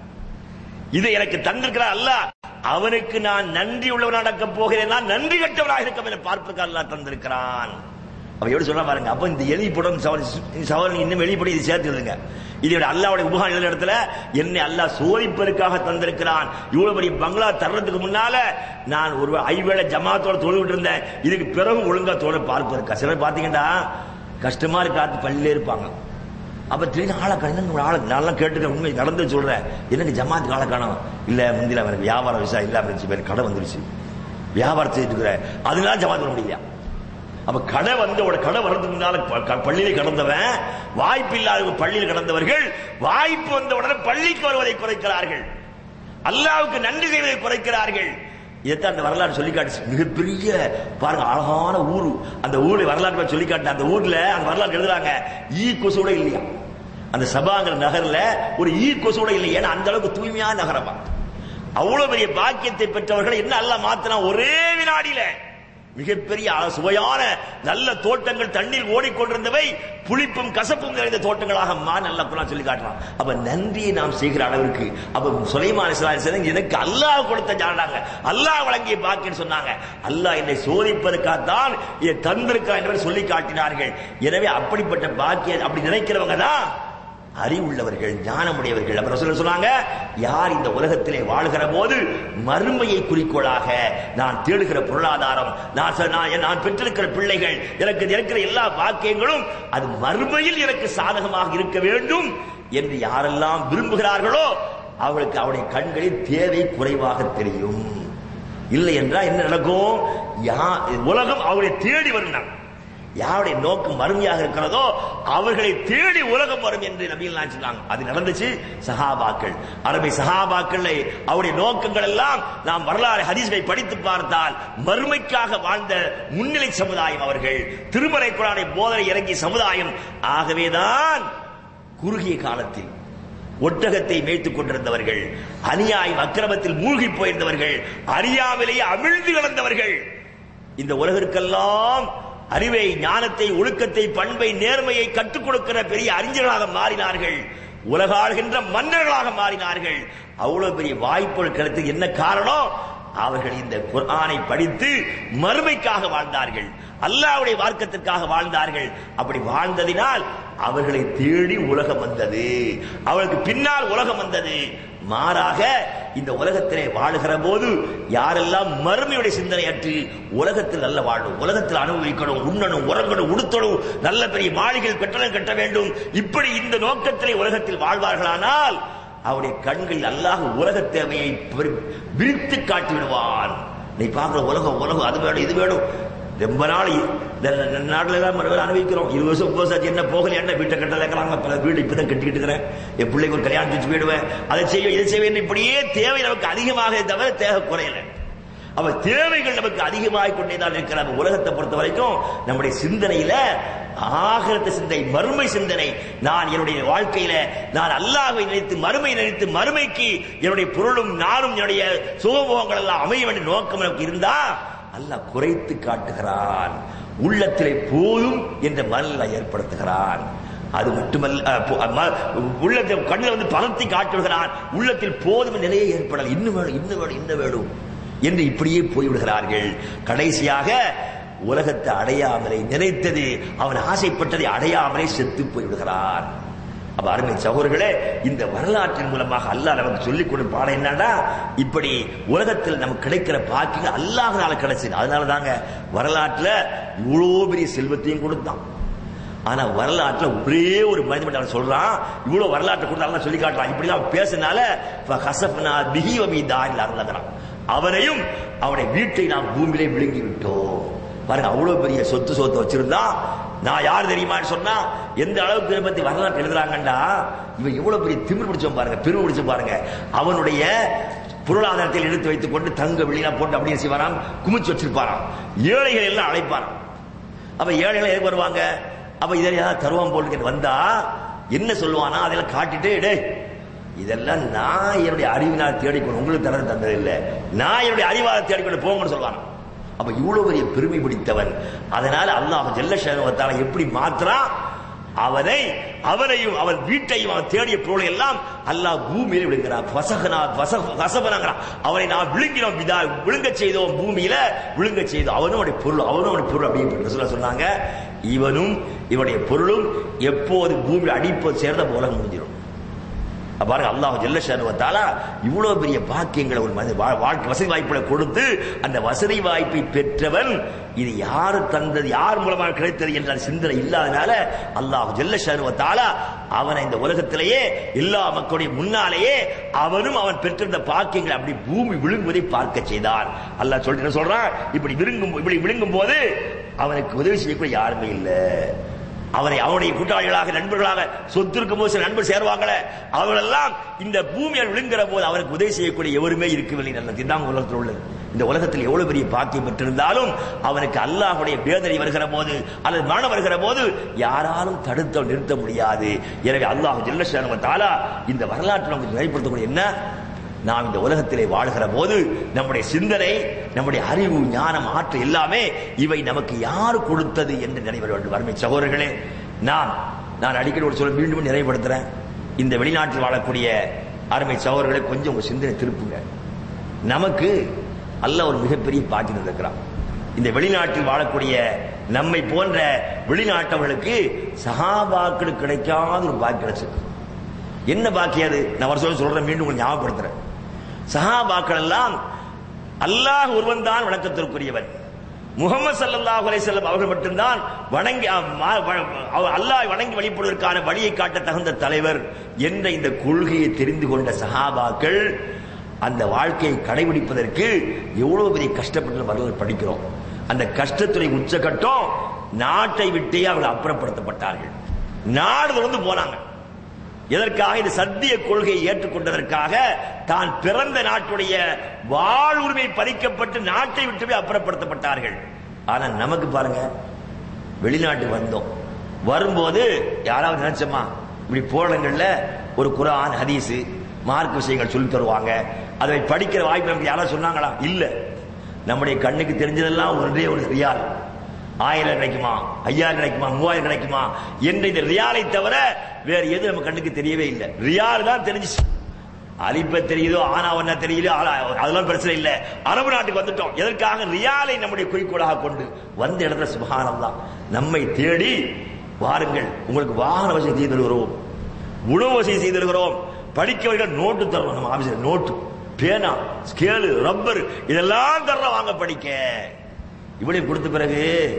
இதை எனக்கு தந்திருக்கிறார் அல்ல அவனுக்கு நான் நன்றி உள்ளவன் நடக்க போகிறேன் நான் நன்றி கட்டவனாக இருக்க என பார்ப்புக்கு அல்லாஹ் தந்திருக்கிறான் அவன் எப்படி சொன்னா பாருங்க அப்ப இந்த எலி படம் சவல் இன்னும் வெளிப்படி இது சேர்த்து எழுதுங்க இதோட அல்லாவுடைய உபகாரம் எழுதுற இடத்துல என்னை அல்லாஹ் சோதிப்பதற்காக தந்திருக்கிறான் இவ்வளவு பெரிய பங்களா தர்றதுக்கு முன்னால நான் ஒரு ஐவேளை ஜமாத்தோட தொழுவிட்டு இருந்தேன் இதுக்கு பிறகு ஒழுங்கா தோழ பார்ப்பதற்கா சிலர் பாத்தீங்கன்னா கஷ்டமா இருக்காது பள்ளியிலே இருப்பாங்க அப்ப திடீர்னு ஆளை காணும் ஆளை நல்லா கேட்டுக்க உண்மை நடந்து சொல்றேன் எனக்கு ஜமாத்துக்கு ஆளை காணும் இல்ல முந்தில எனக்கு வியாபார விசா இல்ல அப்படின்னு பேர் கடை வந்துருச்சு வியாபாரம் செய்துட்டு இருக்கிறேன் அதனால ஜமாத் பண்ண முடியல அப்ப கடை வந்து ஒரு கடை வர்றதுக்கு முன்னால ப- க- பள்ளியில கடந்தவன் வாய்ப்பு இல்லாத பள்ளியில் கடந்தவர்கள் வாய்ப்பு வந்த உடனே பள்ளிக்கு வருவதை குறைக்கிறார்கள் அல்லாவுக்கு நன்றி செய்வதை குறைக்கிறார்கள் இதைத்தான் அந்த வரலாறு சொல்லி காட்டுச்சு மிகப்பெரிய பாருங்க அழகான ஊரு அந்த ஊரை வரலாற்று சொல்லி காட்டு அந்த ஊர்ல அந்த வரலாறு எழுதுறாங்க ஈ கொசுட இல்லையா அந்த சபாங்கிற நகர்ல ஒரு ஈ கொசுட இல்லை ஏன்னா அந்த அளவுக்கு தூய்மையான நகரமா அவ்வளவு பெரிய பாக்கியத்தை பெற்றவர்கள் என்ன அல்ல மாத்தினா ஒரே வினாடியில மிகப்பெரிய அழ- சுவையான நல்ல தோட்டங்கள் தண்ணீர் ஓடிக்கொண்டிருந்தவை புளிப்பும் கசப்பும் நிறைந்த தோட்டங்களாக மா நல்ல குரான் சொல்லி காட்டுறான் அப்ப நன்றியை நாம் செய்கிற அளவிற்கு அப்ப சுலைமான் இஸ்லாம் எனக்கு அல்லாஹ் கொடுத்த ஜானாங்க அல்லாஹ் வழங்கிய பாக்கியம் சொன்னாங்க அல்லாஹ் என்னை சோதிப்பதற்காகத்தான் இதை தந்திருக்கிறான் என்று சொல்லி காட்டினார்கள் எனவே அப்படிப்பட்ட பாக்கியம் அப்படி நினைக்கிறவங்க தான் அறிவுள்ளவர்கள் ஞானமுடையவர்கள் அப்புறம் சொல்ல சொன்னாங்க யார் இந்த உலகத்திலே வாழ்கிற போது மறுமையை குறிக்கோளாக நான் தேடுகிற பொருளாதாரம் நான் சொ- நான் நான் பெற்றிருக்கிற பிள்ளைகள் எனக்கு இருக்கிற எல்லா வாக்கியங்களும் அது மறுமையில் எனக்கு சாதகமாக இருக்க வேண்டும் என்று யாரெல்லாம் விரும்புகிறார்களோ அவர்களுக்கு அவருடைய கண்களில் தேவை குறைவாக தெரியும் இல்லை என்றால் என்ன நடக்கும் யா- உலகம் அவரை தேடி வருகிறான் யாருடைய நோக்கம் மறுமையாக இருக்கிறதோ அவர்களை தேடி உலகம் வரும் என்று நபிகள் நான் சொன்னாங்க அது நடந்துச்சு சஹாபாக்கள் அரபி சஹாபாக்களை அவருடைய நோக்கங்கள் எல்லாம் நாம் வரலாறு ஹதீஸ்களை படித்து பார்த்தால் மறுமைக்காக வாழ்ந்த முன்னிலை சமுதாயம் அவர்கள் திருமலை குரானை போதனை இறங்கிய சமுதாயம் ஆகவேதான் குறுகிய காலத்தில் ஒட்டகத்தை மேய்த்துக் கொண்டிருந்தவர்கள் அநியாயம் அக்கிரமத்தில் மூழ்கி போயிருந்தவர்கள் அறியாமலேயே அமிழ்ந்து கிடந்தவர்கள் இந்த உலகிற்கெல்லாம் அறிவை ஞானத்தை ஒழுக்கத்தை பண்பை நேர்மையை கற்றுக் கொடுக்கிற பெரிய அறிஞர்களாக மாறினார்கள் உலகாளுகின்ற மன்னர்களாக மாறினார்கள் அவ்வளவு பெரிய வாய்ப்புகள் கிடைத்து என்ன காரணம் அவர்கள் இந்த குர்ஆனை படித்து மறுமைக்காக வாழ்ந்தார்கள் அல்லாஹ்வுடைய மார்க்கத்திற்காக வாழ்ந்தார்கள் அப்படி வாழ்ந்ததினால் அவர்களை தேடி உலகம் வந்தது அவர்களுக்கு பின்னால் உலகம் வந்தது மாறாக இந்த உலகத்திலே வாழுகிற போது யாரெல்லாம் மறுமையுடைய சிந்தனையற்று உலகத்தில் நல்ல வாழும் உலகத்தில் அனுபவிக்கணும் உண்ணணும் உறங்கணும் உடுத்தணும் நல்ல பெரிய மாளிகைகள் கட்டணம் கட்ட வேண்டும் இப்படி இந்த நோக்கத்திலே உலகத்தில் வாழ்வார்களானால் அவருடைய கண்களில் அல்லாஹ் உலக தேவையை விரி- விரித்து காட்டி விடுவான் நீ பார்க்கிற உலகம் உலகம் அது வேணும் இது வேணும் ரொம்ப நாள் இந்த நாட்டில் தான் மறுபடியும் அனுபவிக்கிறோம் இருபது வருஷம் முப்பது வருஷம் என்ன போகல என்ன வீட்டை கட்டலைக்கிறாங்க பல வீடு இப்பதான் கட்டிக்கிட்டு இருக்கிறேன் என் பிள்ளைக்கு ஒரு கல்யாணம் வச்சு போயிடுவேன் அதை செய்வேன் இதை செய்வேன் இப்படியே தேவை நமக்கு அதிகமாக தவிர தேவை குறையல அவ தேவைகள் நமக்கு அதிகமாகிக் கொண்டேதான் இருக்கிற நம்ம உலகத்தை பொறுத்த வரைக்கும் நம்முடைய சிந்தனையில ஆகரத்த சிந்தை மறுமை சிந்தனை நான் என்னுடைய வாழ்க்கையில நான் அல்லாஹ்வை நினைத்து மறுமை நினைத்து மறுமைக்கு என்னுடைய பொருளும் நானும் என்னுடைய சுகபோகங்கள் எல்லாம் அமைய வேண்டிய நோக்கம் நமக்கு இருந்தா அல்லாஹ் குறைத்து காட்டுகிறான் உள்ளத்திலே போதும் என்ற மனநிலை ஏற்படுத்துகிறான் அது மட்டுமல்ல அஹ், போ- ம- உள்ளத்தில் கண்ணில் வந்து பலத்தை காட்டுகிறான் உள்ளத்தில் போதும் நிலையே ஏற்படல இன்னும் வேணும் இன்னும் வேணும் இன்னும் வேணும் என்று இப்படியே போய்விடுகிறார்கள் கடைசியாக உலகத்தை அடையாமலே நினைத்தது அவன் ஆசைப்பட்டதை அடையாமலே செத்து போய்விடுகிறான் அப்ப அருமை சகோதரர்களே இந்த வரலாற்றின் மூலமாக அல்லாஹ் நமக்கு சொல்லிக் கொடுக்கும் பாடம் என்னன்னா இப்படி உலகத்தில் நமக்கு கிடைக்கிற பாக்கியம் அல்லாஹ்னால கிடைச்சது அதனால தாங்க வரலாற்றுல இவ்வளோ பெரிய செல்வத்தையும் கொடுத்தான் ஆனா வரலாற்றுல ஒரே ஒரு மனிதன் மட்டும் அவன் சொல்றான் இவ்வளவு வரலாற்றை கொடுத்து அல்லாஹ் சொல்லி காட்டுறான் இப்படி அவன் பேசினால ஹசப்னா பிஹி வபி தாரில் அருளகிறான் அவனையும் அவனுடைய வீட்டை நாம் பூமியிலே விழுங்கி விட்டோம் பாருங்க அவ்வளவு பெரிய சொத்து சொத்தை வச்சிருந்தா நான் யார் தெரியுமான்னு சொன்னா எந்த அளவுக்கு இதை பத்தி வரலாற்று எழுதுறாங்கண்டா இவன் எவ்வளவு பெரிய திமிர் பிடிச்சவன் பாருங்க பெருமை பிடிச்ச பாருங்க அவனுடைய பொருளாதாரத்தில் எடுத்து வைத்துக் கொண்டு தங்க வெளியில போட்டு அப்படியே செய்வாராம் குமிச்சு வச்சிருப்பாராம் ஏழைகள் எல்லாம் அழைப்பாராம் அப்ப ஏழைகள் எதுக்கு வருவாங்க அப்ப இதை ஏதாவது தருவான் போட்டு வந்தா என்ன சொல்லுவானா அதெல்லாம் காட்டிட்டு டேய் இதெல்லாம் நான் என்னுடைய அறிவினால் தேடிக்கொண்டு உங்களுக்கு தரது தந்தது இல்லை நான் என்னுடைய அறிவால் தேடிக்கொண்டு போங்கன்னு சொல்லுவான் அப்ப இவ்வளவு பெரிய பெருமை பிடித்தவன் அதனால அல்லாஹ் ஜல்ல ஷேனுவத்தால எப்படி மாத்திரான் அவனை அவனையும் அவன் வீட்டையும் அவன் தேடிய பொருளை எல்லாம் அல்லாஹ் பூமியில விழுங்கிறான் வசகனா வசக வசபனாங்கிறான் அவனை நான் விழுங்கினோம் விதா விழுங்க செய்தோம் பூமியில விழுங்க செய்தோம் அவனும் அவனுடைய பொருள் அவனும் அவனுடைய பொருள் அப்படின்னு சொல்ல சொன்னாங்க இவனும் இவனுடைய பொருளும் எப்போது பூமியில் அடிப்பது சேர்ந்த உலகம் முடிஞ்சிடும் அப்ப பாருங்க அல்லாஹ் ஜெல்லஷானுவத்தால இவ்வளவு பெரிய பாக்கியங்களை ஒரு மனித வா- வாழ்க்கை வசதி வாய்ப்புகளை கொடுத்து அந்த வசதி வாய்ப்பை பெற்றவன் இது யாரு தந்தது யார் மூலமாக கிடைத்தது என்ற சிந்தனை இல்லாதனால அல்லாஹ் ஜெல்லஷானுவத்தால அவனை இந்த உலகத்திலேயே எல்லா மக்களுடைய முன்னாலேயே அவனும் அவன் பெற்றிருந்த பாக்கியங்களை அப்படி பூமி விழுங்குவதை பார்க்க செய்தான் அல்லாஹ் சொல்லிட்டு என்ன சொல்றான் இப்படி விழுங்கும் இப்படி விழுங்கும் போது அவனுக்கு உதவி செய்யக்கூடிய யாருமே இல்லை அவரை அவருடைய கூட்டாளிகளாக நண்பர்களாக சொத்து இருக்கும் போது சில நண்பர் சேருவாங்களே அவர்களெல்லாம் இந்த பூமியால் விழுங்குற போது அவருக்கு உதவி செய்யக்கூடிய எவருமே இருக்கவில்லை நல்ல இதுதான் உலகத்தில் உள்ளது இந்த உலகத்தில் எவ்வளவு பெரிய பாக்கியம் பெற்றிருந்தாலும் அவனுக்கு அல்லாஹ்வுடைய வேதனை வருகிற போது அல்லது மரணம் வருகிற போது யாராலும் தடுத்த நிறுத்த முடியாது எனவே அல்லாஹ் ஜெல்லஷானு தாலா இந்த வரலாற்றை நமக்கு நிலைப்படுத்தக்கூடிய என்ன நாம் இந்த உலகத்திலே வாழ்கிற போது நம்முடைய சிந்தனை நம்முடைய அறிவு ஞானம் ஆற்றல் எல்லாமே இவை நமக்கு யார் கொடுத்தது என்று நினைவர வேண்டும் வறுமை சகோதரர்களே நாம் நான் அடிக்கடி ஒரு சொல்ல மீண்டும் நிறைவுபடுத்துறேன் இந்த வெளிநாட்டில் வாழக்கூடிய அருமை சகோதரர்களை கொஞ்சம் உங்க சிந்தனை திருப்புங்க நமக்கு அல்லாஹ் ஒரு மிகப்பெரிய பாக்கி இருக்கிறான் இந்த வெளிநாட்டில் வாழக்கூடிய நம்மை போன்ற வெளிநாட்டவர்களுக்கு சகாபாக்களுக்கு கிடைக்காத ஒரு பாக்கி கிடைச்சிருக்கு என்ன பாக்கி அது நான் வருஷம் சொல்றேன் மீண்டும் உங்களுக்கு ஞாபகப்படுத்துறேன் சஹாபாக்கள் எல்லாம் அல்லாஹ் ஒருவன் தான் வணக்கத்திற்குரியவன் முகமது ஸல்லல்லாஹு அலைஹி வஸல்லம் அவர்கள் மட்டும்தான் வணங்கி அ, ம- வ- அவர் அல்லாஹ் வணங்கி வழிபடுவதற்கான வழியை காட்ட தகுந்த தலைவர் என்ற இந்த கொள்கையை தெரிந்து கொண்ட சஹாபாக்கள் அந்த வாழ்க்கையை கடைபிடிப்பதற்கு எவ்வளவு பெரிய கஷ்டப்பட்டு வரலாறு படிக்கிறோம் அந்த கஷ்டத்துடைய உச்சகட்டம் நாட்டை விட்டே அவர்கள் அப்புறப்படுத்தப்பட்டார்கள் நாடு வந்து போனாங்க எதற்காக இந்த சத்திய கொள்கையை ஏற்றுக்கொண்டதற்காக தான் பிறந்த நாட்டுடைய வாழ்வுரிமை பறிக்கப்பட்டு நாட்டை விட்டு போய் அப்புறப்படுத்தப்பட்டார்கள் ஆனா நமக்கு பாருங்க வெளிநாட்டுக்கு வந்தோம் வரும்போது யாராவது நினைச்சோமா இப்படி போடங்கள்ல ஒரு குரான் ஹதீஸ் மார்க் விஷயங்கள் சொல்லி தருவாங்க அதை படிக்கிற வாய்ப்பு நமக்கு யாராவது சொன்னாங்களா இல்ல நம்முடைய கண்ணுக்கு தெரிஞ்சதெல்லாம் ஒன்றே ஒரு ரியால் ஆயிரம் கிடைக்குமா ஐயாயிரம் கிடைக்குமா மூவாயிரம் கிடைக்குமா என்ற இந்த ரியாலை தவிர வேற எது நம்ம கண்ணுக்கு தெரியவே இல்லை ரியால் தான் தெரிஞ்சுச்சு அலிப்ப தெரியுதோ ஆனா ஒன்ன தெரியுதோ ஆனா அதெல்லாம் பிரச்சனை இல்லை அரபு நாட்டுக்கு வந்துட்டோம் எதற்காக ரியாலை நம்முடைய குறிக்கோளாக கொண்டு வந்த இடத்துல சுபகானம் தான் நம்மை தேடி வாருங்கள் உங்களுக்கு வாகன வசதி செய்து தருகிறோம் உணவு வசதி செய்து தருகிறோம் படிக்கவர்கள் நோட்டு தரணும் நம்ம ஆபீஸ்ல நோட்டு பேனா ஸ்கேலு ரப்பர் இதெல்லாம் தர்ற வாங்க படிக்க இவ்வளவு கொடுத்த பிறகு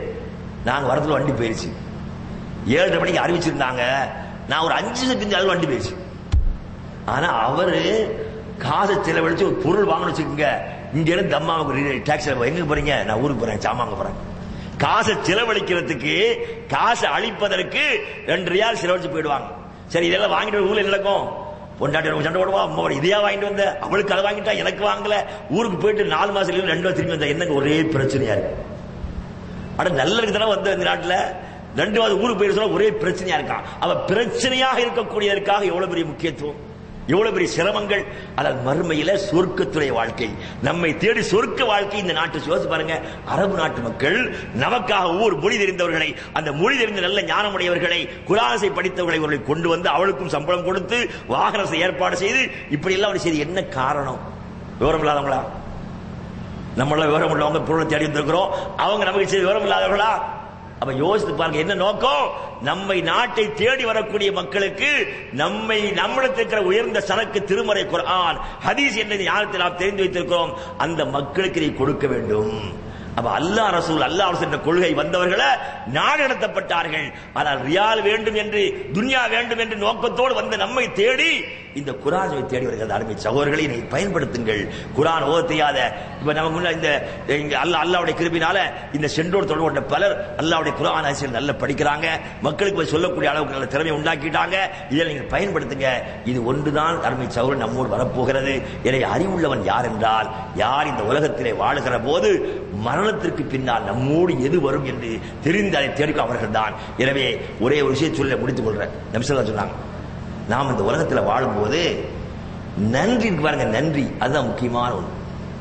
நாங்க வரத்துல வண்டி போயிருச்சு ஏழரை மணிக்கு அறிவிச்சிருந்தாங்க நான் ஒரு அஞ்சு செகண்ட் அது வண்டி போயிருச்சு ஆனா அவரு காசை செலவழிச்சு ஒரு பொருள் வாங்கணும் வச்சுக்கோங்க இங்க இருந்து அம்மாவுக்கு டாக்ஸி எங்க போறீங்க நான் ஊருக்கு போறேன் சாமாங்க போறேன் காசை செலவழிக்கிறதுக்கு காசை அழிப்பதற்கு ரெண்டு ரியால் செலவழிச்சு போயிடுவாங்க சரி இதெல்லாம் வாங்கிட்டு போய் ஊர்ல என்ன நடக்கும் பொண்டாட்டி ஒரு சண்டை போடுவா அம்மா ஒரு இதையா வாங்கிட்டு வந்த அவளுக்கு அதை வாங்கிட்டா எனக்கு வாங்கல ஊருக்கு போயிட்டு நாலு மாசம் leave, ரெண்டு வாரம் திரும்பி வந்தா என்னங்க ஒரே பிரச்சனையா இருக்கு அட நல்லதுக்கு தானே வந்த இந்த நாட்டுல ரெண்டு வாரம் ஊருக்கு போயிட்டு சொன்னா ஒரே பிரச்சனையா இருக்கான் அவ பிரச்சனையாக இருக்கக்கூடியதற்காக எவ்வளவு பெரிய முக்கியத்துவம் எவ்வளவு பெரிய சிரமங்கள் அதாவது மறுமையில சொர்க்கத்துடைய வாழ்க்கை நம்மை தேடி சொர்க்க வாழ்க்கை இந்த நாட்டு யோசிச்சு பாருங்க அரபு நாட்டு மக்கள் நமக்காக ஒவ்வொரு மொழி தெரிந்தவர்களை அந்த மொழி தெரிந்த நல்ல ஞானமுடையவர்களை குரானசை படித்தவர்களை இவர்களை கொண்டு வந்து அவளுக்கும் சம்பளம் கொடுத்து வாகனத்தை ஏற்பாடு செய்து இப்படி எல்லாம் அப்படி செய்து என்ன காரணம் விவரம் இல்லாதவங்களா நம்மள விவரம் உள்ளவங்க பொருளை தேடி வந்திருக்கிறோம் அவங்க நமக்கு செய்த விவரம் இல்லாதவர்களா அப்ப யோசித்து பாருங்க என்ன நோக்கம் நம்மை நாட்டை தேடி வரக்கூடிய மக்களுக்கு நம்மை நம்மிடத்தில் இருக்கிற உயர்ந்த சரக்கு திருமறை குர்ஆன் ஹதீஸ் என்ற ஞானத்தில் நாம் தெரிந்து வைத்திருக்கிறோம் அந்த மக்களுக்கு இதை கொடுக்க வேண்டும் அப்ப அல்லாஹ் ரசூல் அல்லாஹ் ரசூல் என்ற கொள்கை வந்தவர்களை நாடு நடத்தப்பட்டார்கள் ஆனால் ரியால் வேண்டும் என்று துன்யா வேண்டும் என்று நோக்கத்தோடு வந்த நம்மை தேடி இந்த குரானை தேடி வருகிறது அருமை சகோதரர்களை நீ பயன்படுத்துங்கள் குரான் ஓத தெரியாத இப்ப நம்ம முன்ன இந்த இங்க அல்லாஹ் அல்லாவுடைய கிருபினால இந்த சென்றோடு தொடர்பு கொண்ட பலர் அல்லாவுடைய குரான் ஆசிரியர் நல்லா படிக்கிறாங்க மக்களுக்கு போய் சொல்லக்கூடிய அளவுக்கு நல்ல திறமை உண்டாக்கிட்டாங்க இதை நீங்கள் பயன்படுத்துங்க இது ஒன்றுதான் அருமை சகோதரன் நம்மோடு வரப்போகிறது எனவே அறிவுள்ளவன் யார் என்றால் யார் இந்த உலகத்திலே வாழுகிற போது மரணத்திற்கு பின்னால் நம்மோடு எது வரும் என்று தெரிந்து அதை தேடிக்கும் அவர்கள் தான் எனவே ஒரே ஒரு விஷயம் சொல்ல முடித்துக் கொள்றேன் நபிசல்லா சொன்னாங்க நாம் இந்த உலகத்தில் வாழும்போது நன்றி இருக்கு பாருங்க நன்றி அதுதான் முக்கியமான ஒன்று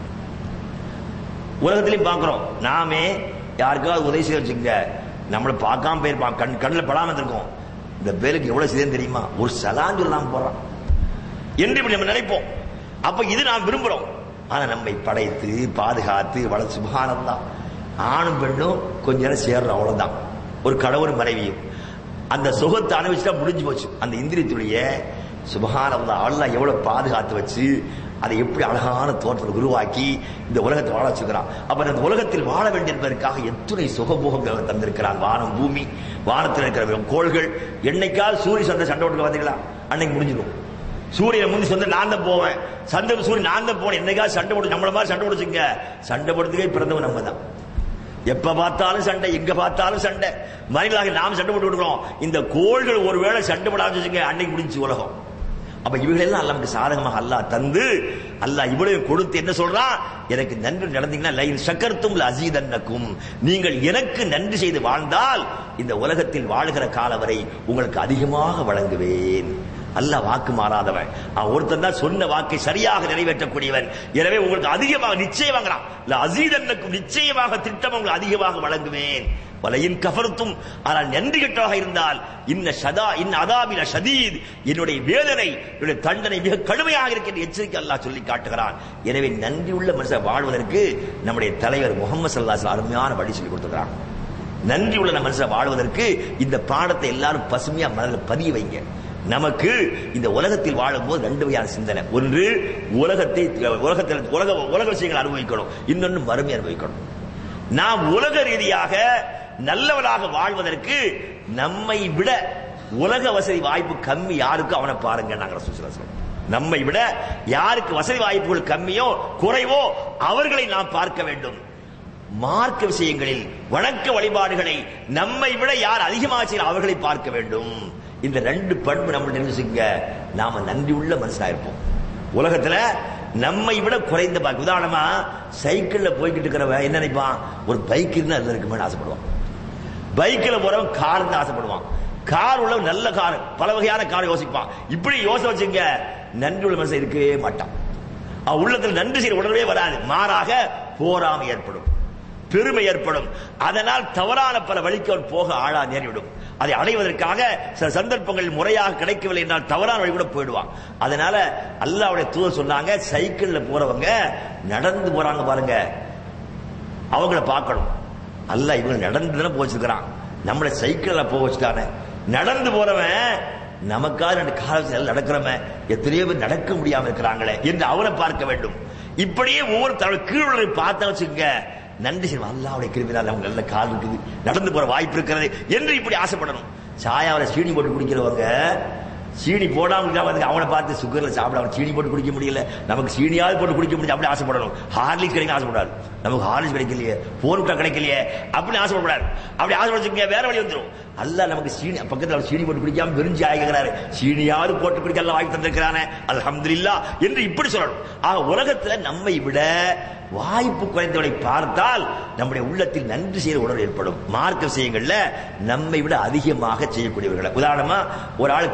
உலகத்திலையும் பார்க்கிறோம் நாமே யாருக்காவது உதவி செய்ய வச்சுங்க நம்மளை பார்க்காம போயிருப்பான் கண் கண்ணில் படாம இருக்கோம் இந்த பேருக்கு எவ்வளவு செய்யும் தெரியுமா ஒரு சலான் சொல்லாம போடுறான் என்று இப்படி நம்ம நினைப்போம் அப்ப இது நாம் விரும்புறோம் ஆனா நம்மை படைத்து பாதுகாத்து வள சுபானம் தான் ஆணும் பெண்ணும் கொஞ்ச நேரம் சேர்றோம் அவ்வளவுதான் ஒரு கடவுள் மனைவியும் அந்த சுகத்தை அனுபவிச்சுட்டா முடிஞ்சு போச்சு அந்த இந்திரியத்துடைய சுபகானந்தா அல்லாஹ் எவ்வளவு பாதுகாத்து வச்சு அதை எப்படி அழகான தோற்றத்தை உருவாக்கி இந்த உலகத்தை வாழ வச்சுக்கிறான் அப்ப இந்த உலகத்தில் வாழ வேண்டும் என்பதற்காக எத்தனை சுகபோகங்கள் அவன் தந்திருக்கிறான் வானம் பூமி வானத்தில் இருக்கிற கோள்கள் என்னைக்காவது சூரிய சந்தை சண்டை போட்டு வந்தீங்களா அன்னைக்கு முடிஞ்சிடும் சூரியன் முந்தி சொந்த நான் தான் போவேன் சண்டை சூரியன் நான் தான் போனேன் என்னைக்காவது சண்டை போட்டு நம்மள மாதிரி சண்டை போடுச்சுங்க சண்டை போடுறதுக்கே பிறந்தவன் நம்ம தான் எப்ப பார்த்தாலும் சண்டை எங்க பார்த்தாலும் சண்டை மனிதர்களாக நாம் சண்டை போட்டு விடுறோம் இந்த கோள்கள் ஒருவேளை சண்டை போடாம வச்சுங்க அன்னைக்கு முடிஞ்சு உலகம் அப்ப இவைகளெல்லாம் நமக்கு சாதகமாக அல்லாஹ் தந்து அல்லாஹ் இவ்வளவு கொடுத்து என்ன சொல்றான் எனக்கு நன்றி நடந்தீங்கன்னா லைன் சக்கரத்தும் அசீதன்னக்கும் நீங்கள் எனக்கு நன்றி செய்து வாழ்ந்தால் இந்த உலகத்தில் வாழ்கிற காலம் வரை உங்களுக்கு அதிகமாக வழங்குவேன் அல்லாஹ் வாக்கு மாறாதவன் அவன் ஒருத்தன் தான் சொன்ன வாக்கை சரியாக நிறைவேற்றக்கூடியவன் எனவே உங்களுக்கு அதிகமாக நிச்சயம் வாங்கலாம் இல்ல அசீதன்னுக்கும் நிச்சயமாக திட்டம் உங்களுக்கு அதிகமாக வழங்குவேன் வலையின் கஃபருத்தும் ஆனால் நன்றி கெட்டவாக இருந்தால் இன்ன சதா இன்ன அதாபில ஷதீத் என்னுடைய வேதனை என்னுடைய தண்டனை மிக கடுமையாக இருக்கின்ற எச்சரிக்கை அல்லாஹ் சொல்லி காட்டுகிறான் எனவே நன்றி உள்ள மனுஷன் வாழ்வதற்கு நம்முடைய தலைவர் முகமது சல்லாஸ் அருமையான வழி சொல்லி கொடுத்துக்கிறான் நன்றி உள்ள மனுஷன் வாழ்வதற்கு இந்த பாடத்தை எல்லாரும் பசுமையா மனதில் பதிய வைங்க நமக்கு இந்த உலகத்தில் வாழும்போது ரெண்டு வகையான சிந்தனை ஒன்று உலகத்தை உலகத்தில் உலக உலக விஷயங்களை அனுபவிக்கணும் இன்னொன்று மறுமை அனுபவிக்கணும் நாம் உலக ரீதியாக நல்லவனாக வாழ்வதற்கு நம்மை விட உலக வசதி வாய்ப்பு கம்மி யாருக்கும் அவனை பாருங்க நாங்கள் சொல்றோம் நம்மை விட யாருக்கு வசதி வாய்ப்புகள் கம்மியோ குறைவோ அவர்களை நாம் பார்க்க வேண்டும் மார்க்க விஷயங்களில் வணக்க வழிபாடுகளை நம்மை விட யார் அதிகமாக செய்ய அவர்களை பார்க்க வேண்டும் இந்த ரெண்டு பண்பு நம்ம நினைச்சுங்க நாம நன்றி உள்ள மனுஷனா இருப்போம் உலகத்துல நம்மை விட குறைந்த பாக்கு உதாரணமா சைக்கிள்ல போய்கிட்டு இருக்கிறவன் என்ன நினைப்பான் ஒரு பைக் இருந்தா அதுல இருக்குமே ஆசைப்படுவான் பைக்கில் போறவன் கார் தான் ஆசைப்படுவான் கார் உள்ள நல்ல கார் பல வகையான கார் யோசிப்பான் இப்படி யோசனை வச்சுங்க நன்றி உள்ள மனுஷன் இருக்கவே மாட்டான் அவன் உள்ளத்தில் நன்றி செய்ய உடனே வராது மாறாக போராமை ஏற்படும் பெருமை ஏற்படும் அதனால் தவறான பல வழிக்கு அவன் போக ஆளா நேரிவிடும் அதை அடைவதற்காக சில சந்தர்ப்பங்களில் முறையாக கிடைக்கவில்லை என்றால் தவறான வழி கூட போயிடுவான் அதனால அல்லாவுடைய தூதர் சொன்னாங்க சைக்கிள்ல போறவங்க நடந்து போறாங்க பாருங்க அவங்கள பார்க்கணும் அல்ல இவங்க நடந்து தானே போச்சிருக்கிறான் நம்மளை சைக்கிள்ல போக வச்சுட்டானே நடந்து போறவன் நமக்காக ரெண்டு காலத்தில் நடக்கிறவன் எத்தனையோ பேர் நடக்க முடியாம இருக்கிறாங்களே என்று அவனை பார்க்க வேண்டும் இப்படியே ஒவ்வொரு தடவை கீழே பார்த்த வச்சுங்க நன்றி செய்வோம் அல்லாவுடைய கிருமினால் அவங்க நல்ல கால் இருக்குது நடந்து போற வாய்ப்பு இருக்கிறது என்று இப்படி ஆசைப்படணும் சாயாவில சீனி போட்டு குடிக்கிறவங்க சீனி போடாம இருக்காம அவனை பார்த்து சுகர்ல சாப்பிட அவன் சீனி போட்டு குடிக்க முடியல நமக்கு சீனியாவது போட்டு குடிக்க முடியும் அப்படி ஆசைப்படணும் ஹார்லிக்ஸ் கிடைக்க ஆசைப்படாது நமக்கு ஹார்லிக்ஸ் கிடைக்கலையே போர்விட்டா கிடைக்கலையே அப்படி ஆசைப்படக்கூடாது அப்படி ஆசைப்படுச்சுங்க வேற வழி வந்துடும் அல்ல நமக்கு சீனி பக்கத்தில் சீனி போட்டு குடிக்காம வெறிஞ்சி ஆகிறாரு சீனியாவது போட்டு குடிக்க எல்லாம் வாய்ப்பு தந்திருக்கிறானே அல்ஹம்துலில்லா என்று இப்படி சொல்லணும் ஆக உலகத்துல நம்மை விட வாய்ப்பு குறைந்தவனை பார்த்தால் நம்முடைய உள்ளத்தில் நன்றி செய்த உணர்வு ஏற்படும் மார்க்க விஷயங்கள்ல நம்மை விட அதிகமாக செய்யக்கூடியவர்களை உதாரணமா ஒரு ஆள் காலையில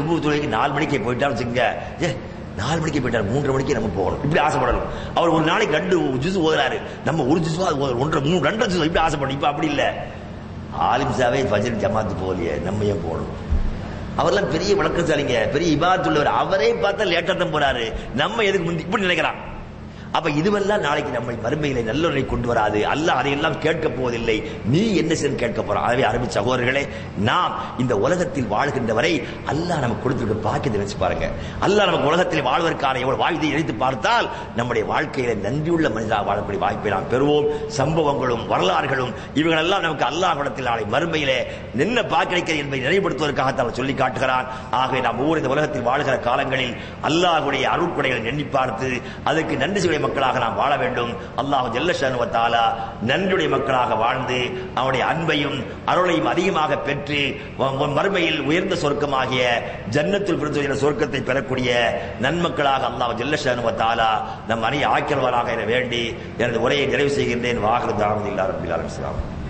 சுபு தொழிலுக்கு நாலு மணிக்கு போயிட்டாலும் வச்சுங்க ஏ நாலு மணிக்கு போயிட்டாரு மூன்றரை மணிக்கு நம்ம போகணும் இப்படி ஆசைப்படணும் அவர் ஒரு நாளைக்கு ரெண்டு ஜூஸ் ஓதுறாரு நம்ம ஒரு ஜூஸ் ஒன்றரை மூணு ரெண்டரை ஜூஸ் இப்படி ஆசைப்படணும் இப்ப அப்படி இல்ல ஆலிம்சாவே ஃபஜர் ஜமாத்து போகலையே நம்ம ஏன் போகணும் அவர்லாம் பெரிய வழக்கசாலிங்க பெரிய இபாத்துள்ளவர் அவரே பார்த்தா லேட்டா தான் போறாரு நம்ம எதுக்கு முந்தி இப்படி நினைக்கிறான் அப்ப இதுவெல்லாம் நாளைக்கு நம்மை மறுமையில நல்லொன்றை கொண்டு வராது அல்லாஹ் அதையெல்லாம் கேட்க போவதில்லை நீ என்ன செய்து கேட்க போறான் ஆகவே அருமை சகோதரர்களே நாம் இந்த உலகத்தில் வாழ்கின்ற வரை அல்லாஹ் நமக்கு கொடுத்திருக்க பாக்கியத்தை நினைச்சு பாருங்க அல்லாஹ் நமக்கு உலகத்தில் வாழ்வதற்கான எவ்வளவு வாழ்வை நினைத்து பார்த்தால் நம்முடைய வாழ்க்கையில நன்றியுள்ள மனிதராக வாழக்கூடிய வாய்ப்பை நாம் பெறுவோம் சம்பவங்களும் வரலாறுகளும் இவைகளெல்லாம் நமக்கு அல்லாஹ் இடத்தில் நாளை மறுமையிலே என்ன பாக்கியக்கிறது என்பதை நினைவுபடுத்துவதற்காக சொல்லி காட்டுகிறான் ஆகவே நாம் ஒவ்வொரு இந்த உலகத்தில் வாழ்கிற காலங்களில் அல்லாஹுடைய அருட்கொடைகளை எண்ணி பார்த்து அதற்கு நன்றி செய்ய மக்களாக நாம் வாழ வேண்டும் அல்லாஹ் ஜல்லஷானுவத்தாலா நன்றியுடைய மக்களாக வாழ்ந்து அவனுடைய அன்பையும் அருளையும் அதிகமாக பெற்று வ- வ- மறுமையில் உயர்ந்த சொர்க்கமாகிய ஜன்னத்துல் பிரிந்து என்ற சொர்க்கத்தை பெறக்கூடிய நன்மக்களாக அல்லாஹ் ஜல்லஷானுவத்தாலா நம் அணி ஆக்கிரவாராக என வேண்டி எனது உரையை நிறைவு செய்கின்றேன் வாகன தாமதில்லா ரபில் அலுவலாம்